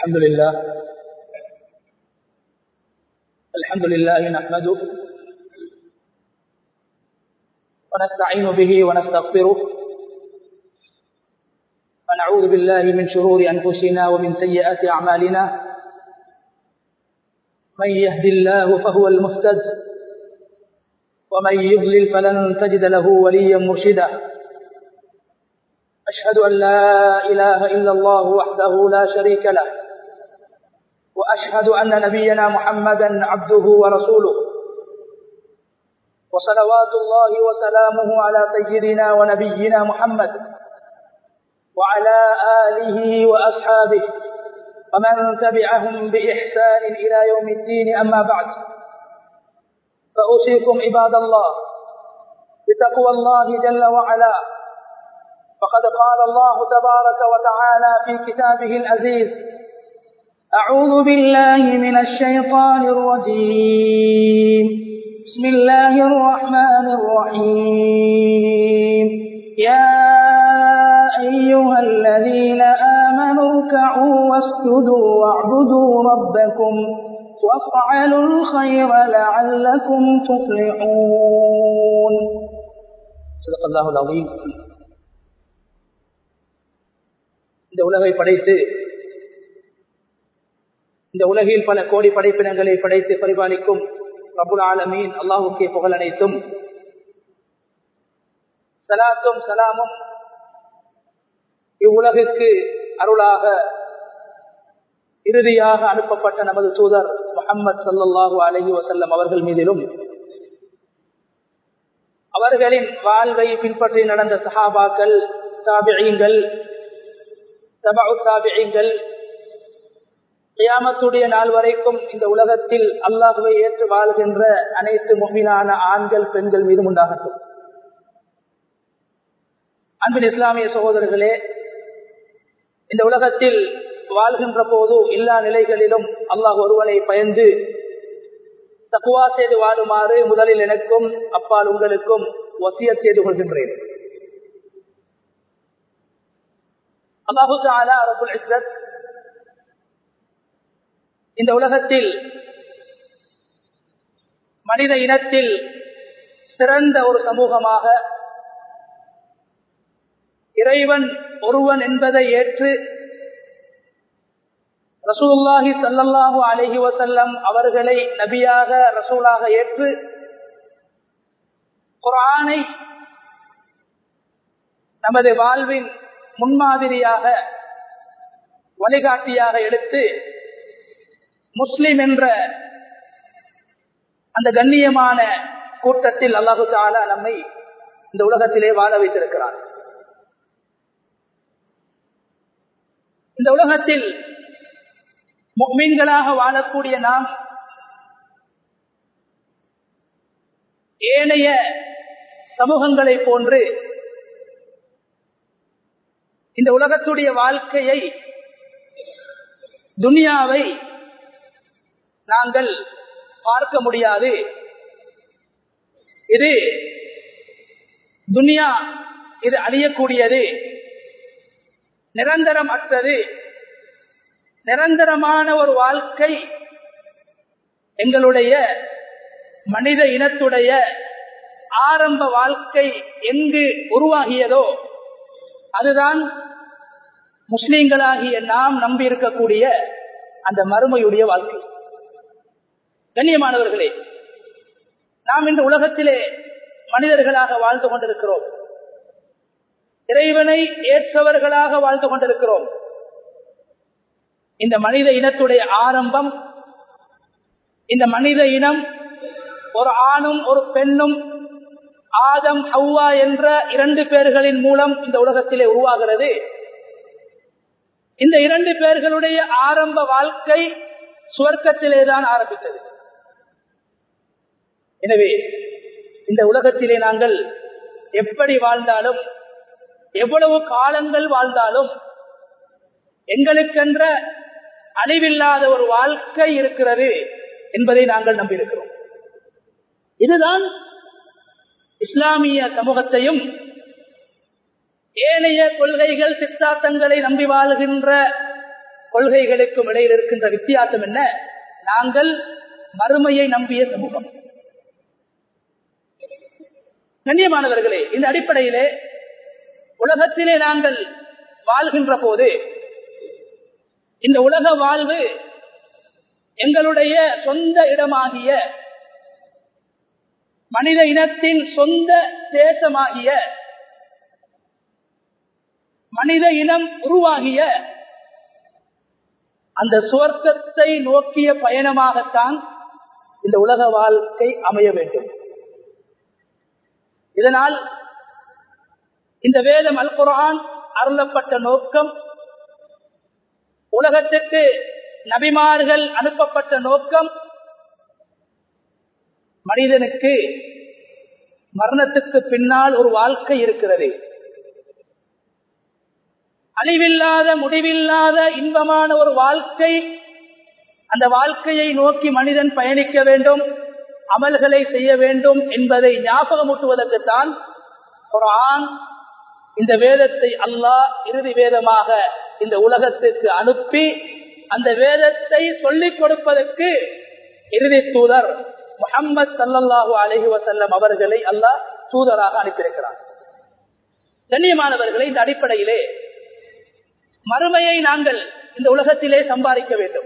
الحمد لله الحمد لله نحمده ونستعين به ونستغفره ونعوذ بالله من شرور أنفسنا ومن سيئات أعمالنا من يهد الله فهو المهتد ومن يضلل فلن تجد له وليا مرشدا أشهد أن لا إله إلا الله وحده لا شريك له وأشهد أن نبينا محمدا عبده ورسوله وصلوات الله وسلامه على سيدنا ونبينا محمد وعلى آله وأصحابه ومن تبعهم بإحسان إلى يوم الدين أما بعد فأوصيكم عباد الله بتقوى الله جل وعلا فقد قال الله تبارك وتعالى في كتابه العزيز أعوذ بالله من الشيطان الرجيم بسم الله الرحمن الرحيم يا أيها الذين آمنوا اركعوا واسجدوا واعبدوا ربكم وافعلوا الخير لعلكم تفلحون صدق الله العظيم இந்த உலகை படைத்து இந்த உலகில் பல கோடி படைப்பினங்களை படைத்து பரிபாலிக்கும் ரபுல் ஆலமீன் அல்லாஹுக்கே புகழ் அனைத்தும் சலாத்தும் சலாமும் இவ்வுலகுக்கு அருளாக இறுதியாக அனுப்பப்பட்ட நமது தூதர் முகமது சல்லாஹூ அலஹி வசல்லம் அவர்கள் மீதிலும் அவர்களின் வாழ்வை பின்பற்றி நடந்த சஹாபாக்கள் தாபியங்கள் சபு தாபியங்கள் கியாமத்துடைய நாள் வரைக்கும் இந்த உலகத்தில் அல்லாஹுவை ஏற்று வாழ்கின்ற அனைத்து மும்மினான ஆண்கள் பெண்கள் மீதும் உண்டாகட்டும் அன்பின் இஸ்லாமிய சகோதரர்களே இந்த உலகத்தில் வாழ்கின்ற போது எல்லா நிலைகளிலும் அல்லாஹ் ஒருவனை பயந்து தக்குவா செய்து வாழுமாறு முதலில் எனக்கும் அப்பால் உங்களுக்கும் வசிய செய்து கொள்கின்றேன் அல்லாஹு அரபுல் இஸ்ரத் இந்த உலகத்தில் மனித இனத்தில் சிறந்த ஒரு சமூகமாக இறைவன் ஒருவன் என்பதை ஏற்று ரசூல்லாஹி சல்லல்லாஹு அலஹி வசல்லம் அவர்களை நபியாக ரசூலாக ஏற்று குரானை நமது வாழ்வின் முன்மாதிரியாக வழிகாட்டியாக எடுத்து முஸ்லிம் என்ற அந்த கண்ணியமான கூட்டத்தில் அல்லாஹு தாலா நம்மை இந்த உலகத்திலே வாழ வைத்திருக்கிறார் இந்த உலகத்தில் மீன்களாக வாழக்கூடிய நாம் ஏனைய சமூகங்களை போன்று இந்த உலகத்துடைய வாழ்க்கையை துனியாவை நாங்கள் பார்க்க முடியாது இது துனியா இது அழியக்கூடியது நிரந்தரம் அற்றது நிரந்தரமான ஒரு வாழ்க்கை எங்களுடைய மனித இனத்துடைய ஆரம்ப வாழ்க்கை எங்கு உருவாகியதோ அதுதான் முஸ்லிம்களாகிய நாம் நம்பி இருக்கக்கூடிய அந்த மறுமையுடைய வாழ்க்கை கண்ணியமானவர்களே நாம் இந்த உலகத்திலே மனிதர்களாக வாழ்ந்து கொண்டிருக்கிறோம் இறைவனை ஏற்றவர்களாக வாழ்ந்து கொண்டிருக்கிறோம் இந்த மனித இனத்துடைய ஆரம்பம் இந்த மனித இனம் ஒரு ஆணும் ஒரு பெண்ணும் ஆதம் ஹவ்வா என்ற இரண்டு பேர்களின் மூலம் இந்த உலகத்திலே உருவாகிறது இந்த இரண்டு பேர்களுடைய ஆரம்ப வாழ்க்கை சுவர்க்கத்திலே தான் ஆரம்பித்தது எனவே இந்த உலகத்திலே நாங்கள் எப்படி வாழ்ந்தாலும் எவ்வளவு காலங்கள் வாழ்ந்தாலும் எங்களுக்கென்ற அழிவில்லாத ஒரு வாழ்க்கை இருக்கிறது என்பதை நாங்கள் நம்பியிருக்கிறோம் இதுதான் இஸ்லாமிய சமூகத்தையும் ஏனைய கொள்கைகள் சித்தாந்தங்களை நம்பி வாழ்கின்ற கொள்கைகளுக்கும் இடையில் இருக்கின்ற வித்தியாசம் என்ன நாங்கள் மறுமையை நம்பிய சமூகம் கண்ணியமானவர்களே இந்த அடிப்படையிலே உலகத்திலே நாங்கள் வாழ்கின்ற போது இந்த உலக வாழ்வு எங்களுடைய சொந்த இடமாகிய மனித இனத்தின் சொந்த தேசமாகிய மனித இனம் உருவாகிய அந்த சுவர்க்கத்தை நோக்கிய பயணமாகத்தான் இந்த உலக வாழ்க்கை அமைய வேண்டும் இதனால் இந்த வேதம் அல் குரான் அருளப்பட்ட நோக்கம் உலகத்திற்கு நபிமார்கள் அனுப்பப்பட்ட நோக்கம் மனிதனுக்கு மரணத்துக்கு பின்னால் ஒரு வாழ்க்கை இருக்கிறது அழிவில்லாத முடிவில்லாத இன்பமான ஒரு வாழ்க்கை அந்த வாழ்க்கையை நோக்கி மனிதன் பயணிக்க வேண்டும் அமல்களை செய்ய வேண்டும் என்பதை ஞாபகமூட்டுவதற்குத்தான் குரான் இந்த வேதத்தை அல்லாஹ் இறுதி வேதமாக இந்த உலகத்திற்கு அனுப்பி அந்த வேதத்தை சொல்லிக் கொடுப்பதற்கு இறுதி தூதர் முகம்மது சல்லல்லாஹு அலஹி வசல்லம் அவர்களை அல்லாஹ் தூதராக அனுப்பியிருக்கிறார் கண்ணியமானவர்களை இந்த அடிப்படையிலே மறுமையை நாங்கள் இந்த உலகத்திலே சம்பாதிக்க வேண்டும்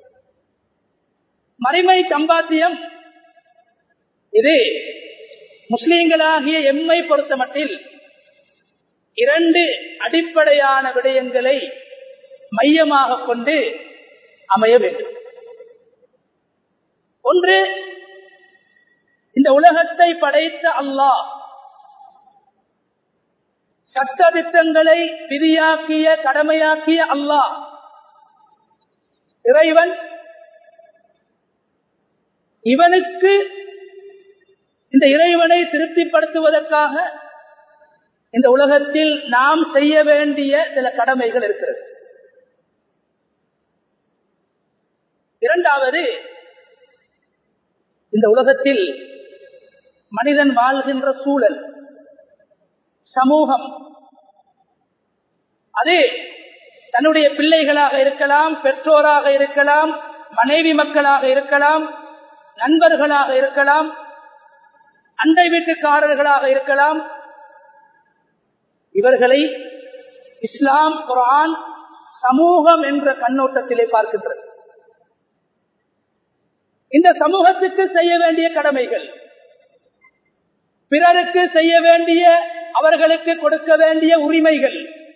மறுமை சம்பாத்தியம் இது முஸ்லீம்களாகிய எம்மை பொறுத்த மட்டில் இரண்டு அடிப்படையான விடயங்களை மையமாக கொண்டு அமைய வேண்டும் ஒன்று இந்த உலகத்தை படைத்த அல்லாஹ் சட்டதிட்டங்களை விதியாக்கிய கடமையாக்கிய அல்லாஹ் இறைவன் இவனுக்கு இந்த இறைவனை திருப்திப்படுத்துவதற்காக இந்த உலகத்தில் நாம் செய்ய வேண்டிய சில கடமைகள் இருக்கிறது இரண்டாவது இந்த உலகத்தில் மனிதன் வாழ்கின்ற சூழல் சமூகம் அது தன்னுடைய பிள்ளைகளாக இருக்கலாம் பெற்றோராக இருக்கலாம் மனைவி மக்களாக இருக்கலாம் நண்பர்களாக இருக்கலாம் அண்டை வீட்டுக்காரர்களாக இருக்கலாம் இவர்களை இஸ்லாம் குரான் சமூகம் என்ற கண்ணோட்டத்திலே பார்க்கின்றது இந்த சமூகத்துக்கு செய்ய வேண்டிய கடமைகள் பிறருக்கு செய்ய வேண்டிய அவர்களுக்கு கொடுக்க வேண்டிய உரிமைகள்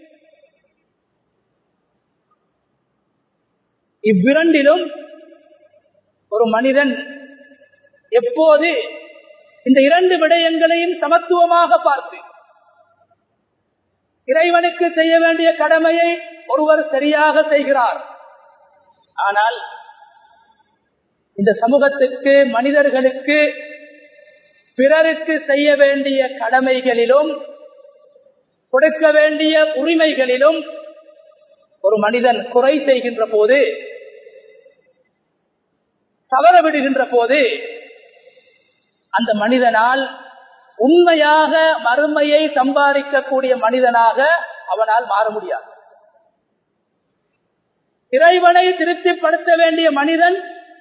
இவ்விரண்டிலும் ஒரு மனிதன் எப்போது இந்த இரண்டு விடயங்களையும் சமத்துவமாக பார்த்து இறைவனுக்கு செய்ய வேண்டிய கடமையை ஒருவர் சரியாக செய்கிறார் ஆனால் இந்த சமூகத்துக்கு மனிதர்களுக்கு பிறருக்கு செய்ய வேண்டிய கடமைகளிலும் கொடுக்க வேண்டிய உரிமைகளிலும் ஒரு மனிதன் குறை செய்கின்ற போது தவற விடுகின்ற போது அந்த மனிதனால் உண்மையாக மறுமையை சம்பாதிக்கக்கூடிய மனிதனாக அவனால் மாற முடியாது இறைவனை திருப்திப்படுத்த வேண்டிய மனிதன்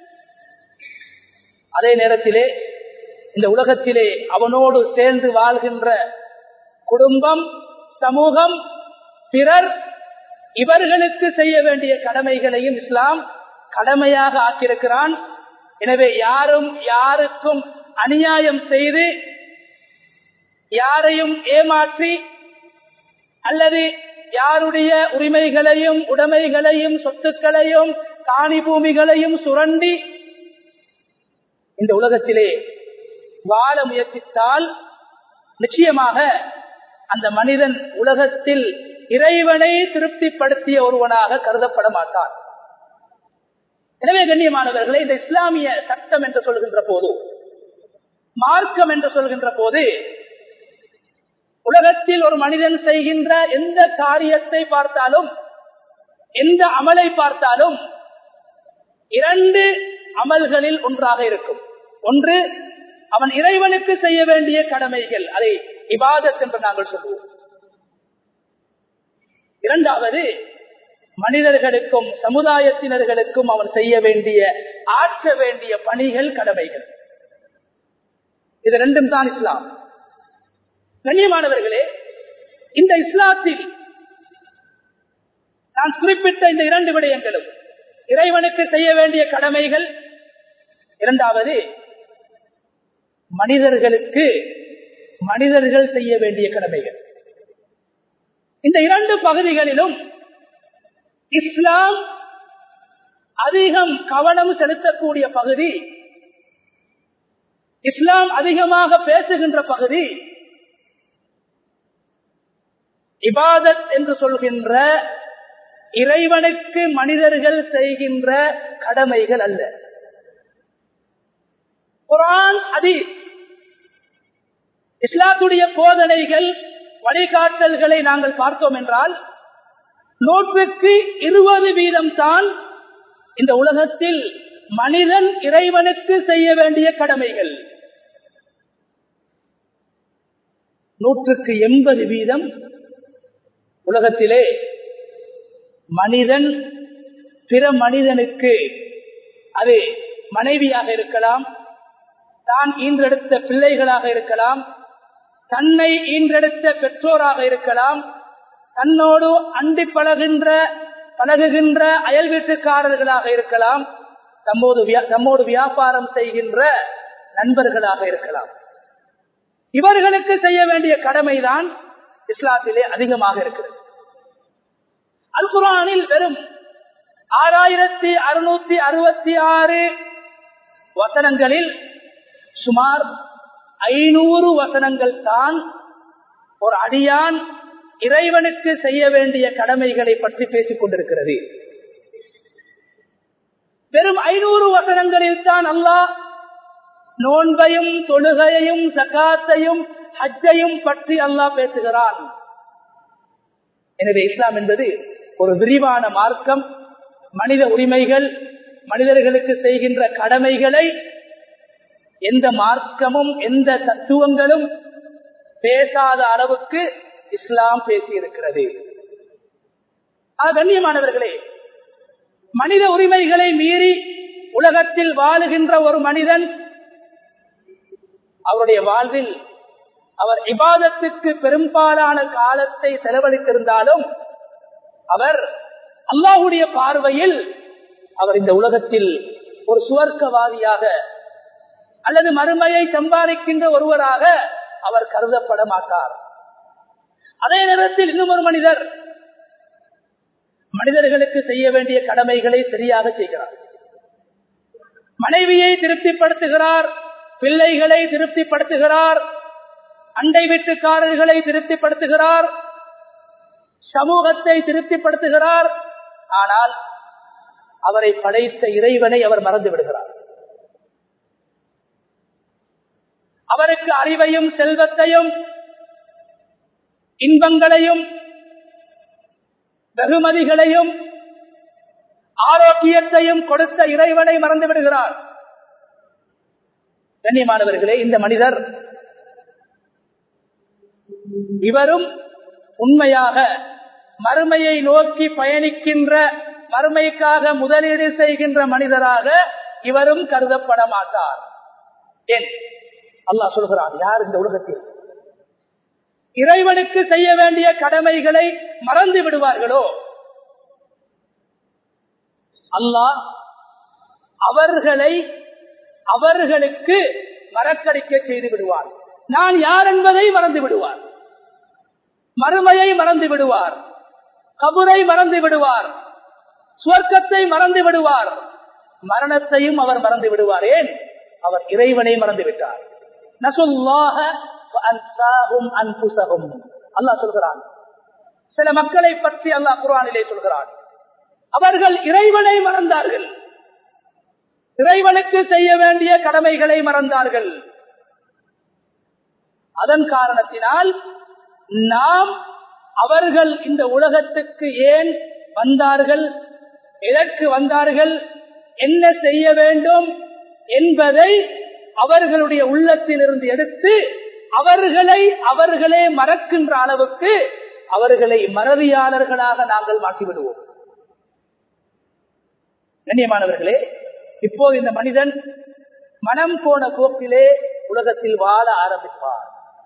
அதே நேரத்திலே இந்த உலகத்திலே அவனோடு சேர்ந்து வாழ்கின்ற குடும்பம் சமூகம் பிறர் இவர்களுக்கு செய்ய வேண்டிய கடமைகளையும் இஸ்லாம் கடமையாக ஆக்கியிருக்கிறான் எனவே யாரும் யாருக்கும் அநியாயம் செய்து யாரையும் ஏமாற்றி அல்லது யாருடைய உரிமைகளையும் உடைமைகளையும் சொத்துக்களையும் காணி பூமிகளையும் சுரண்டி இந்த உலகத்திலே வாழ முயற்சித்தால் நிச்சயமாக அந்த மனிதன் உலகத்தில் இறைவனை திருப்திப்படுத்திய ஒருவனாக கருதப்பட மாட்டான் எனவே கண்ணியமானவர்களை இந்த இஸ்லாமிய சட்டம் என்று சொல்கின்ற போது மார்க்கம் என்று சொல்கின்ற போது உலகத்தில் ஒரு மனிதன் செய்கின்ற எந்த காரியத்தை பார்த்தாலும் எந்த அமலை பார்த்தாலும் இரண்டு அமல்களில் ஒன்றாக இருக்கும் ஒன்று அவன் இறைவனுக்கு செய்ய வேண்டிய கடமைகள் அதை இபாதத் என்று நாங்கள் சொல்லுவோம் இரண்டாவது மனிதர்களுக்கும் சமுதாயத்தினர்களுக்கும் அவன் செய்ய வேண்டிய ஆற்ற வேண்டிய பணிகள் கடமைகள் இது ரெண்டும் தான் இஸ்லாம் கண்ணியமானவர்களே இந்த இஸ்லாத்தில் நான் குறிப்பிட்ட இந்த இரண்டு விடயங்களும் இறைவனுக்கு செய்ய வேண்டிய கடமைகள் இரண்டாவது மனிதர்களுக்கு மனிதர்கள் செய்ய வேண்டிய கடமைகள் இந்த இரண்டு பகுதிகளிலும் இஸ்லாம் அதிகம் கவனம் செலுத்தக்கூடிய பகுதி இஸ்லாம் அதிகமாக பேசுகின்ற பகுதி இபாதத் என்று சொல்கின்ற இறைவனுக்கு மனிதர்கள் செய்கின்ற கடமைகள் அல்ல குரான் அதி இஸ்லாத்துடைய போதனைகள் வழிகாட்டல்களை நாங்கள் பார்த்தோம் என்றால் நூற்றுக்கு இருபது வீதம் தான் இந்த உலகத்தில் மனிதன் இறைவனுக்கு செய்ய வேண்டிய கடமைகள் நூற்றுக்கு எண்பது வீதம் உலகத்திலே மனிதன் பிற மனிதனுக்கு அது மனைவியாக இருக்கலாம் தான் ஈன்றெடுத்த பிள்ளைகளாக இருக்கலாம் தன்னை ஈன்றெடுத்த பெற்றோராக இருக்கலாம் தன்னோடு அண்டி பழகின்ற பழகுகின்ற அயல் வீட்டுக்காரர்களாக இருக்கலாம் தம்மோடு தம்மோடு வியாபாரம் செய்கின்ற நண்பர்களாக இருக்கலாம் இவர்களுக்கு செய்ய வேண்டிய கடமைதான் இஸ்லாத்திலே அதிகமாக இருக்கிறது அல் குரானில் வெறும் ஆறாயிரத்தி அறுநூத்தி அறுபத்தி ஆறு வசனங்களில் சுமார் ஐநூறு வசனங்கள் தான் ஒரு அடியான் இறைவனுக்கு செய்ய வேண்டிய கடமைகளை பற்றி பேசிக் கொண்டிருக்கிறது வெறும் ஐநூறு வசனங்களில் தான் அல்லாஹ் நோன்பையும் தொழுகையையும் சக்காத்தையும் ஹஜ்ஜையும் பற்றி அல்லாஹ் பேசுகிறான் எனவே இஸ்லாம் என்பது ஒரு விரிவான மார்க்கம் மனித உரிமைகள் மனிதர்களுக்கு செய்கின்ற கடமைகளை எந்த மார்க்கமும் எந்த தத்துவங்களும் பேசாத அளவுக்கு இஸ்லாம் பேசியிருக்கிறது கண்ணியமானவர்களே மனித உரிமைகளை மீறி உலகத்தில் வாழுகின்ற ஒரு மனிதன் அவருடைய வாழ்வில் அவர் இபாதத்துக்கு பெரும்பாலான காலத்தை செலவழித்திருந்தாலும் அவர் அல்லாஹுடைய பார்வையில் அவர் இந்த உலகத்தில் ஒரு சுவர்க்கவாதியாக அல்லது மறுமையை சம்பாதிக்கின்ற ஒருவராக அவர் கருதப்பட மாட்டார் அதே நேரத்தில் இன்னும் ஒரு மனிதர் மனிதர்களுக்கு செய்ய வேண்டிய கடமைகளை சரியாக செய்கிறார் மனைவியை திருப்திப்படுத்துகிறார் பிள்ளைகளை திருப்திப்படுத்துகிறார் அண்டை வீட்டுக்காரர்களை திருப்திப்படுத்துகிறார் சமூகத்தை திருப்திப்படுத்துகிறார் ஆனால் அவரை படைத்த இறைவனை அவர் மறந்து விடுகிறார் அவருக்கு அறிவையும் செல்வத்தையும் இன்பங்களையும் வெகுமதிகளையும் ஆரோக்கியத்தையும் கொடுத்த இறைவனை மறந்து விடுகிறார் கண்ணியமானவர்களே இந்த மனிதர் இவரும் உண்மையாக மறுமையை நோக்கி பயணிக்கின்ற மறுமைக்காக முதலீடு செய்கின்ற மனிதராக இவரும் கருதப்பட மாட்டார் ஏன் அல்லாஹ் சொல்கிறார் யார் இந்த உலகத்தில் இறைவனுக்கு செய்ய வேண்டிய கடமைகளை மறந்து விடுவார்களோ அல்லாஹ் அவர்களை அவர்களுக்கு மறக்கடிக்க செய்து விடுவார் நான் யார் என்பதை மறந்து விடுவார் மறுமையை மறந்து விடுவார் கபுரை மறந்து விடுவார் சுவர்க்கத்தை மறந்து விடுவார் மரணத்தையும் அவர் மறந்து விடுவார் ஏன் அவர் இறைவனை மறந்து விட்டார் நசுல்லாக அல்லாஹ் சொல்கிறான் சில மக்களை பற்றி அல்லாஹ் குரானிலே சொல்கிறான் அவர்கள் இறைவனை மறந்தார்கள் இறைவனுக்கு செய்ய வேண்டிய கடமைகளை மறந்தார்கள் அதன் காரணத்தினால் நாம் அவர்கள் இந்த உலகத்துக்கு ஏன் வந்தார்கள் எதற்கு வந்தார்கள் என்ன செய்ய வேண்டும் என்பதை அவர்களுடைய உள்ளத்திலிருந்து எடுத்து அவர்களை அவர்களே மறக்கின்ற அளவுக்கு அவர்களை மறதியாளர்களாக நாங்கள் மாற்றிவிடுவோம் கண்ணியமானவர்களே இப்போது இந்த மனிதன் மனம் போன போக்கிலே உலகத்தில் வாழ ஆரம்பிப்பார்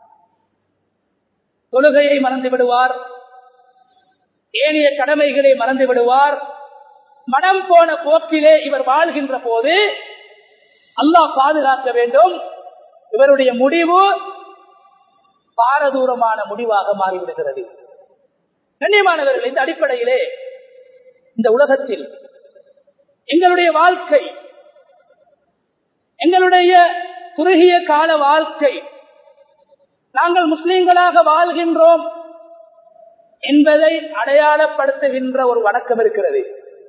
தொழுகையை மறந்து விடுவார் ஏனைய கடமைகளை மறந்து விடுவார் மனம் போன போக்கிலே இவர் வாழ்கின்ற போது அல்லாஹ் பாதுகாக்க வேண்டும் இவருடைய முடிவு பாரதூரமான முடிவாக மாறிவிடுகிறது கண்ணியமானவர்கள் இந்த அடிப்படையிலே இந்த உலகத்தில் எங்களுடைய வாழ்க்கை எங்களுடைய குறுகிய கால வாழ்க்கை நாங்கள் முஸ்லிம்களாக வாழ்கின்றோம் என்பதை அடையாளப்படுத்துகின்ற ஒரு வணக்கம் இருக்கிறது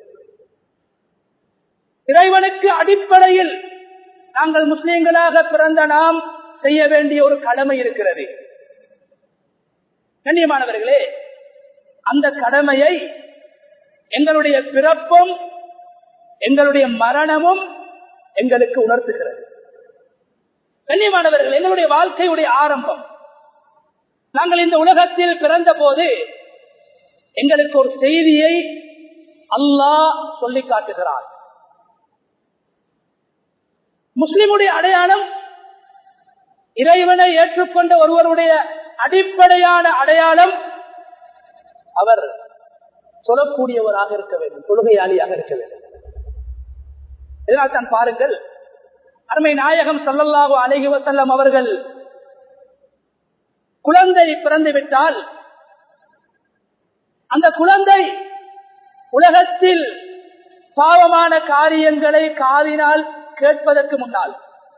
இறைவனுக்கு அடிப்படையில் நாங்கள் முஸ்லிம்களாக பிறந்த நாம் செய்ய வேண்டிய ஒரு கடமை இருக்கிறது கண்ணியமானவர்களே அந்த கடமையை எங்களுடைய பிறப்பும் எங்களுடைய மரணமும் எங்களுக்கு உணர்த்துகிறது கண்ணியமானவர்கள் எங்களுடைய வாழ்க்கையுடைய ஆரம்பம் நாங்கள் இந்த உலகத்தில் பிறந்த போது எங்களுக்கு ஒரு செய்தியை அல்லாஹ் சொல்லி காட்டுகிறார் முஸ்லிமுடைய அடையாளம் இறைவனை ஏற்றுக்கொண்ட ஒருவருடைய அடிப்படையான அடையாளம் அவர் சொல்லக்கூடியவராக இருக்க வேண்டும் தொழுகையாளியாக இருக்க வேண்டும் இதனால் தான் பாருங்கள் அருமை நாயகம் சல்லல்லாஹு அலைஹி வசல்லம் அவர்கள் குழந்தை பிறந்து விட்டால் அந்த குழந்தை உலகத்தில் பாவமான காரியங்களை காதினால் கேட்பதற்கு முன்னால்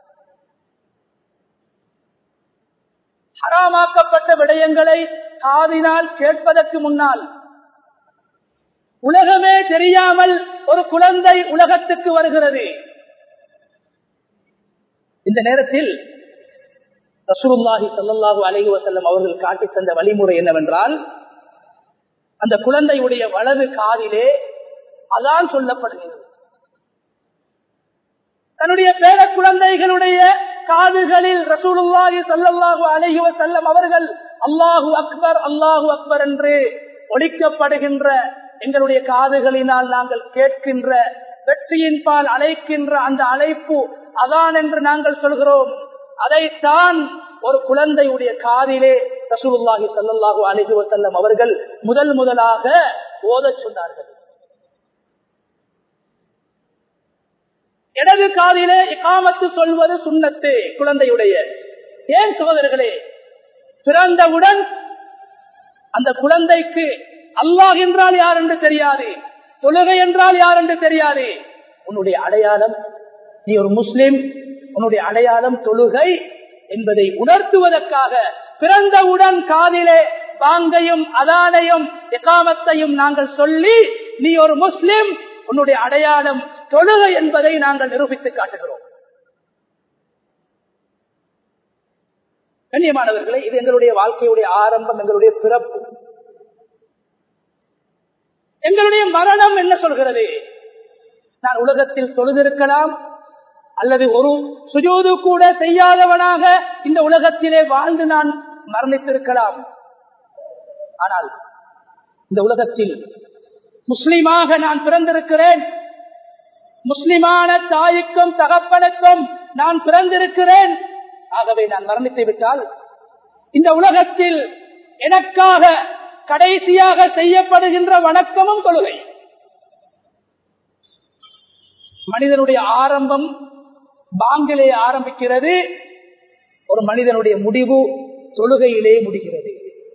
ஹராமாக்கப்பட்ட விடயங்களை காதினால் கேட்பதற்கு முன்னால் உலகமே தெரியாமல் ஒரு குழந்தை உலகத்துக்கு வருகிறது இந்த நேரத்தில் ரசூலுல்லாஹி சல்லாஹூ அலைஹி வசல்லம் அவர்கள் காட்டி தந்த வழிமுறை என்னவென்றால் அந்த குழந்தையுடைய வலது காதிலே அதான் சொல்லப்படுகிறது தன்னுடைய பேர குழந்தைகளுடைய காதுகளில் ரசூலுல்லாஹி சல்லல்லாஹு அலைஹி வசல்லம் அவர்கள் அல்லாஹு அக்பர் அல்லாஹு அக்பர் என்று ஒழிக்கப்படுகின்ற எங்களுடைய காதுகளினால் நாங்கள் கேட்கின்ற வெற்றியின் பால் அழைக்கின்ற அந்த அழைப்பு அதான் என்று நாங்கள் சொல்கிறோம் அதைத்தான் ஒரு குழந்தையுடைய காதிலே ரசூலுல்லாஹி சல்லாஹூ அலஹி வசல்லம் அவர்கள் முதல் முதலாக ஓதச் சொன்னார்கள் இடது காதிலே இக்காமத்து சொல்வது சுண்ணத்து குழந்தையுடைய ஏன் சகோதரர்களே பிறந்தவுடன் அந்த குழந்தைக்கு அல்லாஹ் என்றால் யார் என்று தெரியாது தொழுகை என்றால் யார் என்று தெரியாது உன்னுடைய அடையாளம் நீ ஒரு முஸ்லிம் உன்னுடைய அடையாளம் தொழுகை என்பதை உணர்த்துவதற்காக பிறந்தவுடன் காதிலே பாங்கையும் அதானையும் எகாமத்தையும் நாங்கள் சொல்லி நீ ஒரு முஸ்லிம் உன்னுடைய அடையாளம் தொழுகை என்பதை நாங்கள் நிரூபித்து காட்டுகிறோம் கண்ணியமானவர்களே இது எங்களுடைய வாழ்க்கையுடைய ஆரம்பம் எங்களுடைய பிறப்பு எங்களுடைய மரணம் என்ன சொல்கிறது நான் உலகத்தில் தொழுதிருக்கலாம் அல்லது ஒரு சுஜோது கூட செய்யாதவனாக இந்த உலகத்திலே வாழ்ந்து நான் மரணித்திருக்கலாம் ஆனால் இந்த உலகத்தில் முஸ்லிமாக நான் பிறந்திருக்கிறேன் முஸ்லிமான தாய்க்கும் தகப்பனுக்கும் நான் பிறந்திருக்கிறேன் ஆகவே நான் மரணித்து விட்டால் இந்த உலகத்தில் எனக்காக கடைசியாக செய்யப்படுகின்ற வணக்கமும் தொழுகை மனிதனுடைய ஆரம்பம் பாங்கிலே ஆரம்பிக்கிறது ஒரு மனிதனுடைய முடிவு தொழுகையிலே முடிகிறது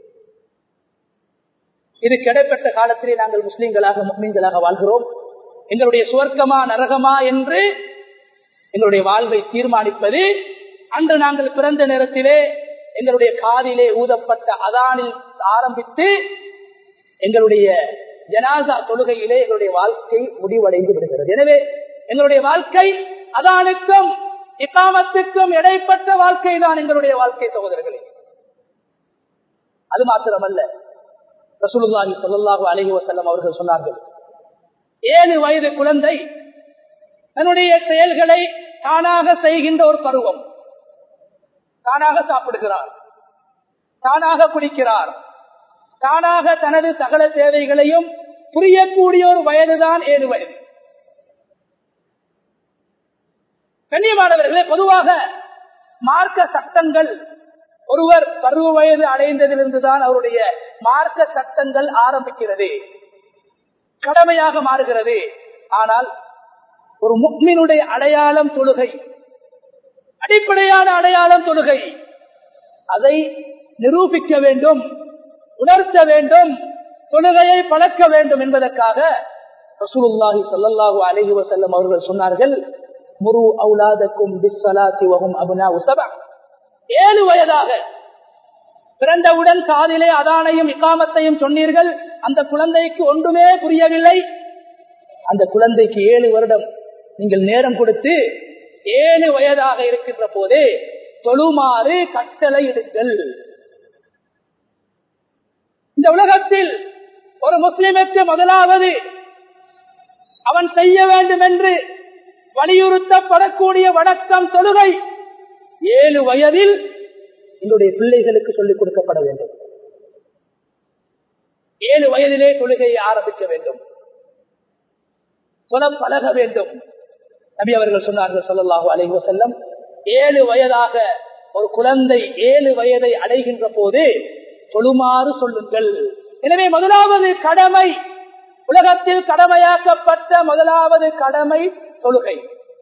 இது கிடைப்பட்ட காலத்திலே நாங்கள் முஸ்லிம்களாக முஸ்லிம்களாக வாழ்கிறோம் எங்களுடைய சுவர்க்கமா நரகமா என்று எங்களுடைய வாழ்வை தீர்மானிப்பது அன்று நாங்கள் பிறந்த நேரத்திலே எங்களுடைய காதிலே ஊதப்பட்ட அதானில் ஆரம்பித்து எங்களுடைய ஜனாசா தொழுகையிலே எங்களுடைய வாழ்க்கை முடிவடைந்து விடுகிறது எனவே எங்களுடைய வாழ்க்கை அதானுக்கும் இக்காமத்துக்கும் இடைப்பட்ட வாழ்க்கை தான் எங்களுடைய வாழ்க்கை சகோதரர்களே அது மாத்திரமல்ல ரசூலுல்லாஹி ஸல்லல்லாஹு அலைஹி வஸல்லம் அவர்கள் சொன்னார்கள் ஏழு வயது குழந்தை தன்னுடைய செயல்களை தானாக செய்கின்ற ஒரு பருவம் தானாக சாப்பிடுகிறார் தானாக குடிக்கிறார் தானாக தனது சகல தேவைகளையும் புரியக்கூடிய ஒரு வயதுதான் ஏழு வயது கண்ணியமானவர்களே பொதுவாக மார்க்க சட்டங்கள் ஒருவர் பருவ வயது அடைந்ததிலிருந்துதான் அவருடைய மார்க்க சட்டங்கள் ஆரம்பிக்கிறது கடமையாக மாறுகிறது ஆனால் ஒரு முக்மினுடைய அடையாளம் தொழுகை அடிப்படையான அடையாளம் தொழுகை அதை நிரூபிக்க வேண்டும் உணர்த்த வேண்டும் தொழுகையை பழக்க வேண்டும் என்பதற்காக ரசூலுல்லாஹி ஸல்லல்லாஹு அலைஹி வஸல்லம் அவர்கள் சொன்னார்கள் முரு அவுலாதக்கும் பிஸ்ஸலாத்தி வஹும் அப்னாஉ சபா ஏழு வயதாக பிறந்தவுடன் காதிலே அதானையும் இக்காமத்தையும் சொன்னீர்கள் அந்த குழந்தைக்கு ஒன்றுமே புரியவில்லை அந்த குழந்தைக்கு ஏழு வருடம் நீங்கள் நேரம் கொடுத்து ஏழு வயதாக இருக்கின்ற போதே தொழுமாறு கட்டளை இடுங்கள் இந்த உலகத்தில் ஒரு முஸ்லிமுக்கு முதலாவது அவன் செய்ய வேண்டும் என்று வலியுறுத்தப்படக்கூடிய வணக்கம் தொழுகை ஏழு வயதில் என்னுடைய பிள்ளைகளுக்கு சொல்லிக் கொடுக்கப்பட வேண்டும் ஏழு வயதிலே தொழுகையை ஆரம்பிக்க வேண்டும் சொல்ல பழக வேண்டும் நபி அவர்கள் சொன்னார்கள் சொல்லலாஹு அலைஹி செல்லம் ஏழு வயதாக ஒரு குழந்தை ஏழு வயதை அடைகின்ற போது தொழுமாறு சொல்லுங்கள் எனவே முதலாவது கடமை உலகத்தில் கடமையாக்கப்பட்ட முதலாவது கடமை தொழுகை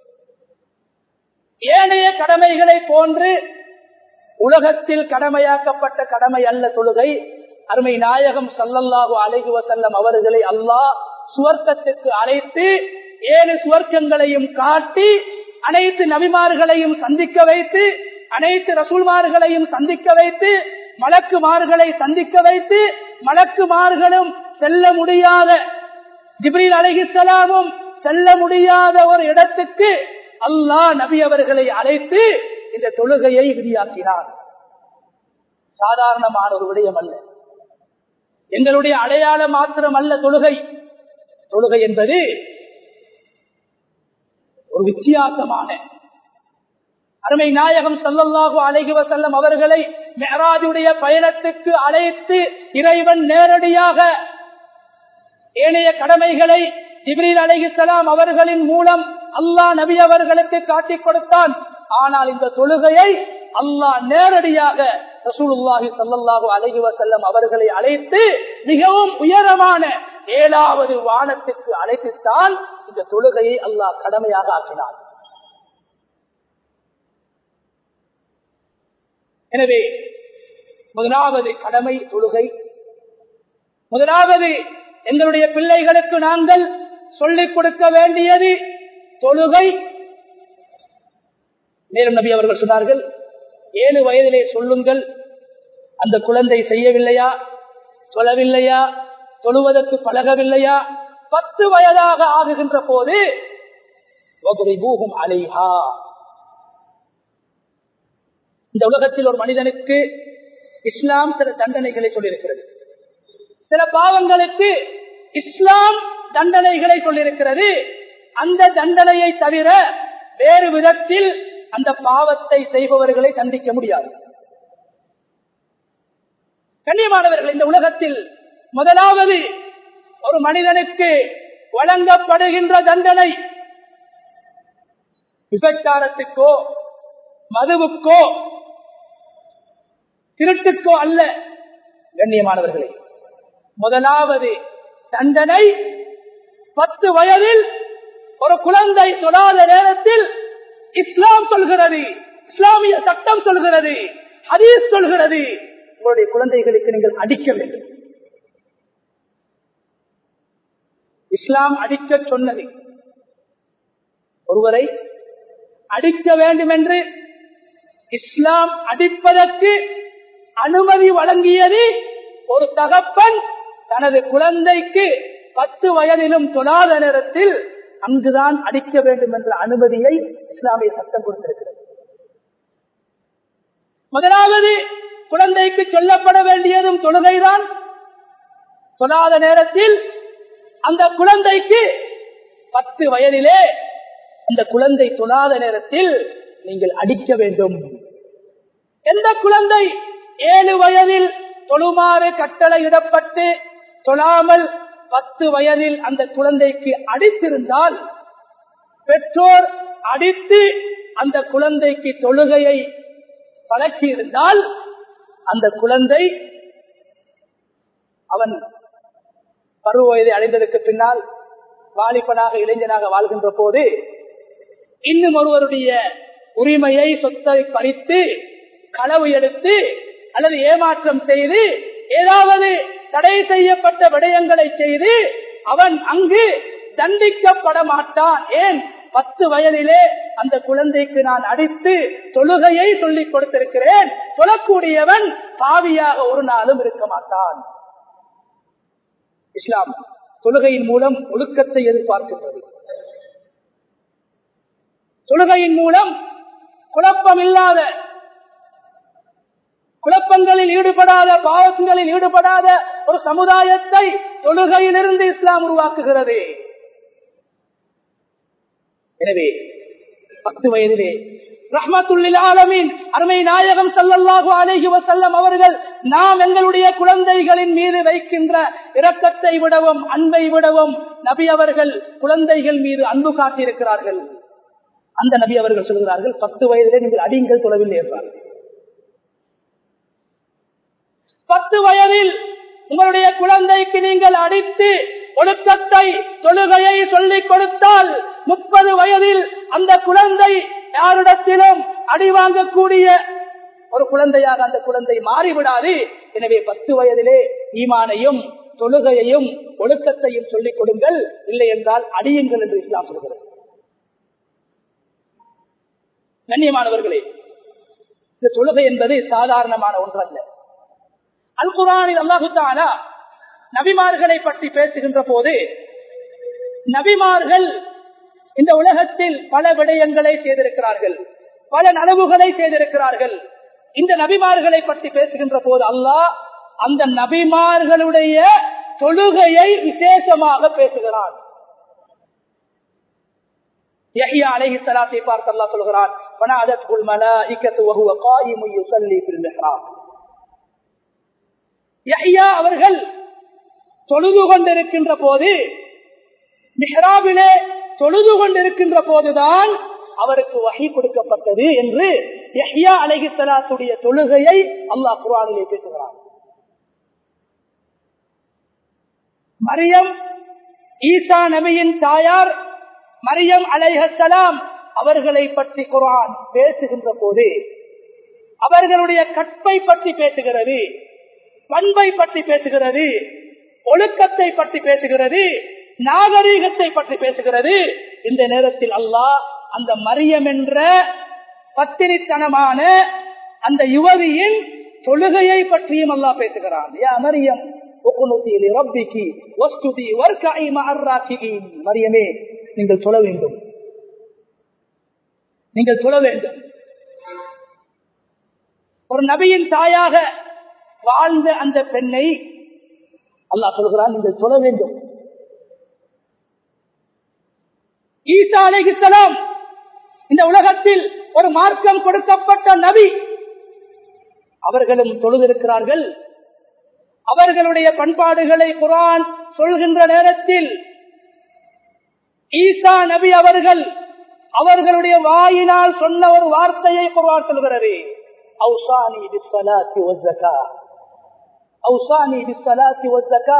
ஏனைய கடமைகளை போன்று உலகத்தில் கடமையாக்கப்பட்ட கடமை அல்ல தொழுகை அருமை நாயகம் சல்லல்லாஹு அலைஹி வசல்லம் அவர்களை அல்லாஹ் சுவர்க்கத்துக்கு அழைத்து ஏழு சுவர்க்கங்களையும் காட்டி அனைத்து நபிமார்களையும் சந்திக்க வைத்து அனைத்து ரசூல்மார்களையும் சந்திக்க வைத்து மலக்குமார்களை சந்திக்க வைத்து மலக்குமார்களும் செல்ல முடியாத ஜிப்ரீல் அலைஹிஸ்ஸலாமும் செல்ல முடியாத ஒரு இடத்துக்கு அல்லாஹ் நபி அவர்களை அழைத்து இந்த தொழுகையை விதியாக்கினார் சாதாரணமான ஒரு விடயம் அல்ல எங்களுடைய அடையாளம் மாத்திரம் அல்ல தொழுகை தொழுகை என்பது ஒரு வித்தியாசமான அருமை நாயகம் சல்லல்லாஹு அலைஹி வசல்லம் அவர்களை மெஹராஜுடைய பயணத்துக்கு அழைத்து இறைவன் நேரடியாக ஏனைய கடமைகளை ஜிப்ரீல் அலைஹிஸ்ஸலாம் அவர்களின் மூலம் அல்லாஹ் நபி அவர்களுக்கு காட்டிக் கொடுத்தான் ஆனால் இந்த தொழுகையை அல்லாஹ் நேரடியாக ரசூலுல்லாஹி சல்லல்லாஹு அலைஹி வசல்லம் அவர்களை அழைத்து மிகவும் உயரமான ஏழாவது வானத்துக்கு அழைத்துத்தான் இந்த தொழுகையை அல்லாஹ் கடமையாக ஆக்கினார் எனவே முதலாவது கடமை தொழுகை முதலாவது எங்களுடைய பிள்ளைகளுக்கு நாங்கள் சொல்லிக் கொடுக்க வேண்டியது தொழுகை மேலும் நபி அவர்கள் சொன்னார்கள் ஏழு வயதிலே சொல்லுங்கள் அந்த குழந்தை செய்யவில்லையா சொல்லவில்லையா தொழுவதற்கு பழகவில்லையா பத்து வயதாக ஆகுகின்ற போது அலைஹா இந்த உலகத்தில் ஒரு மனிதனுக்கு இஸ்லாம் சில தண்டனைகளை சொல்லியிருக்கிறது சில பாவங்களுக்கு இஸ்லாம் தண்டனைகளை சொல்லியிருக்கிறது அந்த தண்டனையை தவிர வேறு விதத்தில் அந்த பாவத்தை செய்பவர்களை தண்டிக்க முடியாது கண்ணியமானவர்கள் இந்த உலகத்தில் முதலாவது ஒரு மனிதனுக்கு வழங்கப்படுகின்ற தண்டனை விபச்சாரத்துக்கோ மதுவுக்கோ திருட்டுக்கோ அல்ல கண்ணியமானவர்களே முதலாவது தண்டனை பத்து வயதில் ஒரு குழந்தை தொடாத நேரத்தில் இஸ்லாம் சொல்கிறது இஸ்லாமிய சட்டம் சொல்கிறது ஹதீஸ் சொல்கிறது உங்களுடைய குழந்தைகளுக்கு நீங்கள் அடிக்க வேண்டும் இஸ்லாம் அடிக்க சொன்னது ஒருவரை அடிக்க வேண்டும் என்று இஸ்லாம் அடிப்பதற்கு அனுமதி வழங்கியது ஒரு தகப்பன் தனது குழந்தைக்கு பத்து வயதிலும் தொழாத நேரத்தில் அங்குதான் அடிக்க வேண்டும் என்ற அனுமதியை இஸ்லாமிய சட்டம் கொடுத்திருக்கிறது முதலாவது குழந்தைக்கு சொல்லப்பட வேண்டியதும் தொழுகைதான் சொல்லாத நேரத்தில் அந்த குழந்தைக்கு பத்து வயதிலே அந்த குழந்தை தொழாத நேரத்தில் நீங்கள் அடிக்க வேண்டும் எந்த குழந்தை ஏழு வயதில் தொழுமாறு கட்டளையிடப்பட்டு தொழாமல் பத்து வயதில் அந்த குழந்தைக்கு அடித்திருந்தால் பெற்றோர் அடித்து அந்த குழந்தைக்கு தொழுகையை பழக்கி இருந்தால் அந்த குழந்தை அவன் பருவ வயதை அடைந்ததற்கு பின்னால் வாலிபனாக இளைஞனாக வாழ்கின்ற போது இன்னும் ஒருவருடைய உரிமையை சொத்தை பறித்து களவு எடுத்து அல்லது ஏமாற்றம் செய்து ஏதாவது தடை செய்யப்பட்ட விடயங்களை செய்து அவன் அங்கு தண்டிக்கப்பட மாட்டான் ஏன் பத்து வயதிலே அந்த குழந்தைக்கு நான் அடித்து தொழுகையை சொல்லிக் கொடுத்திருக்கிறேன் சொல்லக்கூடியவன் பாவியாக ஒரு நாளும் இருக்க மாட்டான் இஸ்லாம் தொழுகையின் மூலம் ஒழுக்கத்தை எதிர்பார்க்கின்றது தொழுகையின் மூலம் குழப்பம் இல்லாத குழப்பங்களில் ஈடுபடாத பாவங்களில் ஈடுபடாத ஒரு சமுதாயத்தை தொழுகையிலிருந்து இஸ்லாம் உருவாக்குகிறது எனவே பத்து வயதிலே ரஹ்மத்துல்லில் ஆலமீன் அருமை நாயகம் சல்லல்லாஹு அலைஹி வஸல்லம் அவர்கள் நாம் எங்களுடைய குழந்தைகளின் மீது வைக்கின்ற இரக்கத்தை விடவும் அன்பை விடவும் நபி அவர்கள் குழந்தைகள் மீது அன்பு காட்டியிருக்கிறார்கள் அந்த நபி அவர்கள் சொல்கிறார்கள் பத்து வயதிலே நீங்கள் அடிங்கள் தொலைவில் ஏற்பார்கள் பத்து வயதில் உங்களுடைய குழந்தைக்கு நீங்கள் அடித்து ஒழுக்கத்தை தொழுகையை சொல்லிக் கொடுத்தால் முப்பது வயதில் அந்த குழந்தை யாரிடத்திலும் அடி வாங்கக்கூடிய ஒரு குழந்தையாக அந்த குழந்தை மாறிவிடாது எனவே பத்து வயதிலே ஈமானையும் தொழுகையையும் ஒழுக்கத்தையும் சொல்லிக் கொடுங்கள் இல்லை என்றால் அடியுங்கள் என்று இஸ்லாம் சொல்கிறது கண்ணியமானவர்களே இந்த தொழுகை என்பது சாதாரணமான ஒன்றல்ல அல் குரானில் அல்லாஹுத்தானா நபிமார்களை பற்றி பேசுகின்ற போது நபிமார்கள் இந்த உலகத்தில் பல விடயங்களை செய்திருக்கிறார்கள் பல நனவுகளை செய்திருக்கிறார்கள் இந்த நபிமார்களை பற்றி பேசுகின்ற போது அல்லாஹ் அந்த நபிமார்களுடைய தொழுகையை விசேஷமாக பேசுகிறான் யஹ்யா அலைஹி ஸலாத்தை பார்த்து அல்லாஹ் சொல்கிறான் ஃபனாதத்துல் மலாயிகத்து வஹுவ காயிமு யுஸல்லி ஃபில் மிஹ்ராப் யஹ்யா அவர்கள் தொழுது கொண்டிருக்கின்ற போது மிஹ்ராபிலே தொழுது கொண்டிருக்கின்ற போதுதான் அவருக்கு வகை கொடுக்கப்பட்டது என்று யஹ்யா அலைஹி ஸலாத்துடைய தொழுகையை அல்லாஹ் குர்ஆனிலே பேசுகிறான் மரியம் ஈசா நபியின் தாயார் மரியம் அலைஹலாம் அவர்களை பற்றி குரான் பேசுகின்ற போது அவர்களுடைய கற்பை பற்றி பேசுகிறது பண்பை பற்றி பேசுகிறது ஒழுக்கத்தை பற்றி பேசுகிறது நாகரீகத்தை பற்றி பேசுகிறது இந்த நேரத்தில் அல்லாஹ் அந்த மரியம் என்ற பத்திரித்தனமான அந்த யுவதியின் தொழுகையை பற்றியும் அல்லாஹ் பேசுகிறான் யா மரியம் மரியமே நீங்கள் சொல்ல வேண்டும் நீங்கள் சொல்ல வேண்டும் ஒரு நபியின் தாயாக வாழ்ந்த அந்த பெண்ணை அல்லாஹ் சொல்கிறான் நீங்கள் சொல்ல வேண்டும் ஈசா அலைஹிஸ்ஸலாம் இந்த உலகத்தில் ஒரு மார்க்கம் கொடுக்கப்பட்ட நபி அவர்களும் தொழுதிருக்கிறார்கள் அவர்களுடைய பண்பாடுகளை குரான் சொல்கின்ற நேரத்தில் ஈசா நபி அவர்கள் அவர்களுடைய வாயினால் சொன்ன ஒரு வார்த்தையை குரான் சொல்கிறது அவுசானி பிஸ்ஸலாத்தி வஸ்ஸகா அவுசானி பிஸ்ஸலாத்தி வஸ்ஸகா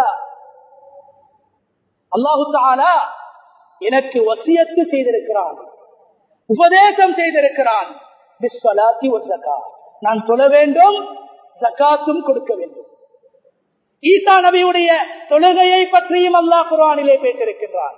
அல்லாஹு தஆலா எனக்கு வசியத்து செய்திருக்கிறான் உபதேசம் செய்திருக்கிறான் பிஸ்ஸலாத்தி வஸ்ஸகா நான் சொல்ல வேண்டும் ஜகாத்தும் கொடுக்க வேண்டும் ஈசா நபியுடைய தொழுகையை பற்றியும் அல்லாஹ் குரானிலே பேசியிருக்கின்றான்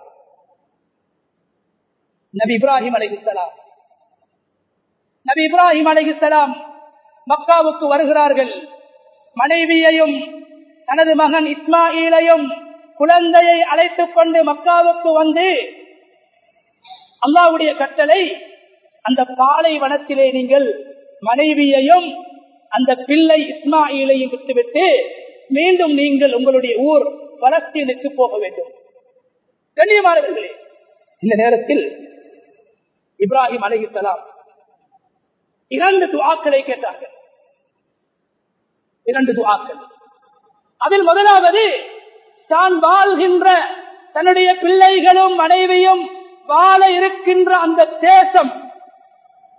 நபி இப்ராஹிம் அலைஹிஸ்ஸலாம் நபி இப்ராஹிம் அலைஹிஸ்ஸலாம் மக்காவுக்கு வருகிறார்கள் மனைவியையும் தனது மகன் இஸ்மாயிலையும் குழந்தையை அழைத்துக் கொண்டு மக்காவுக்கு வந்து அல்லாவுடைய கட்டளை அந்த பாலை வனத்திலே நீங்கள் மனைவியையும் அந்த பிள்ளை இஸ்மாயிலையும் விட்டுவிட்டு மீண்டும் நீங்கள் உங்களுடைய ஊர் பலஸ்தீனுக்கு போக வேண்டும் கண்ணியமானவர்களே இந்த நேரத்தில் இப்ராஹிம் அலைஹிஸ்ஸலாம் இரண்டு துவாக்களை கேட்டார்கள் இரண்டு துவாக்கள் அதில் முதலாவது தான் வாழ்கின்ற தன்னுடைய பிள்ளைகளும் மனைவியும் வாழ இருக்கின்ற அந்த தேசம்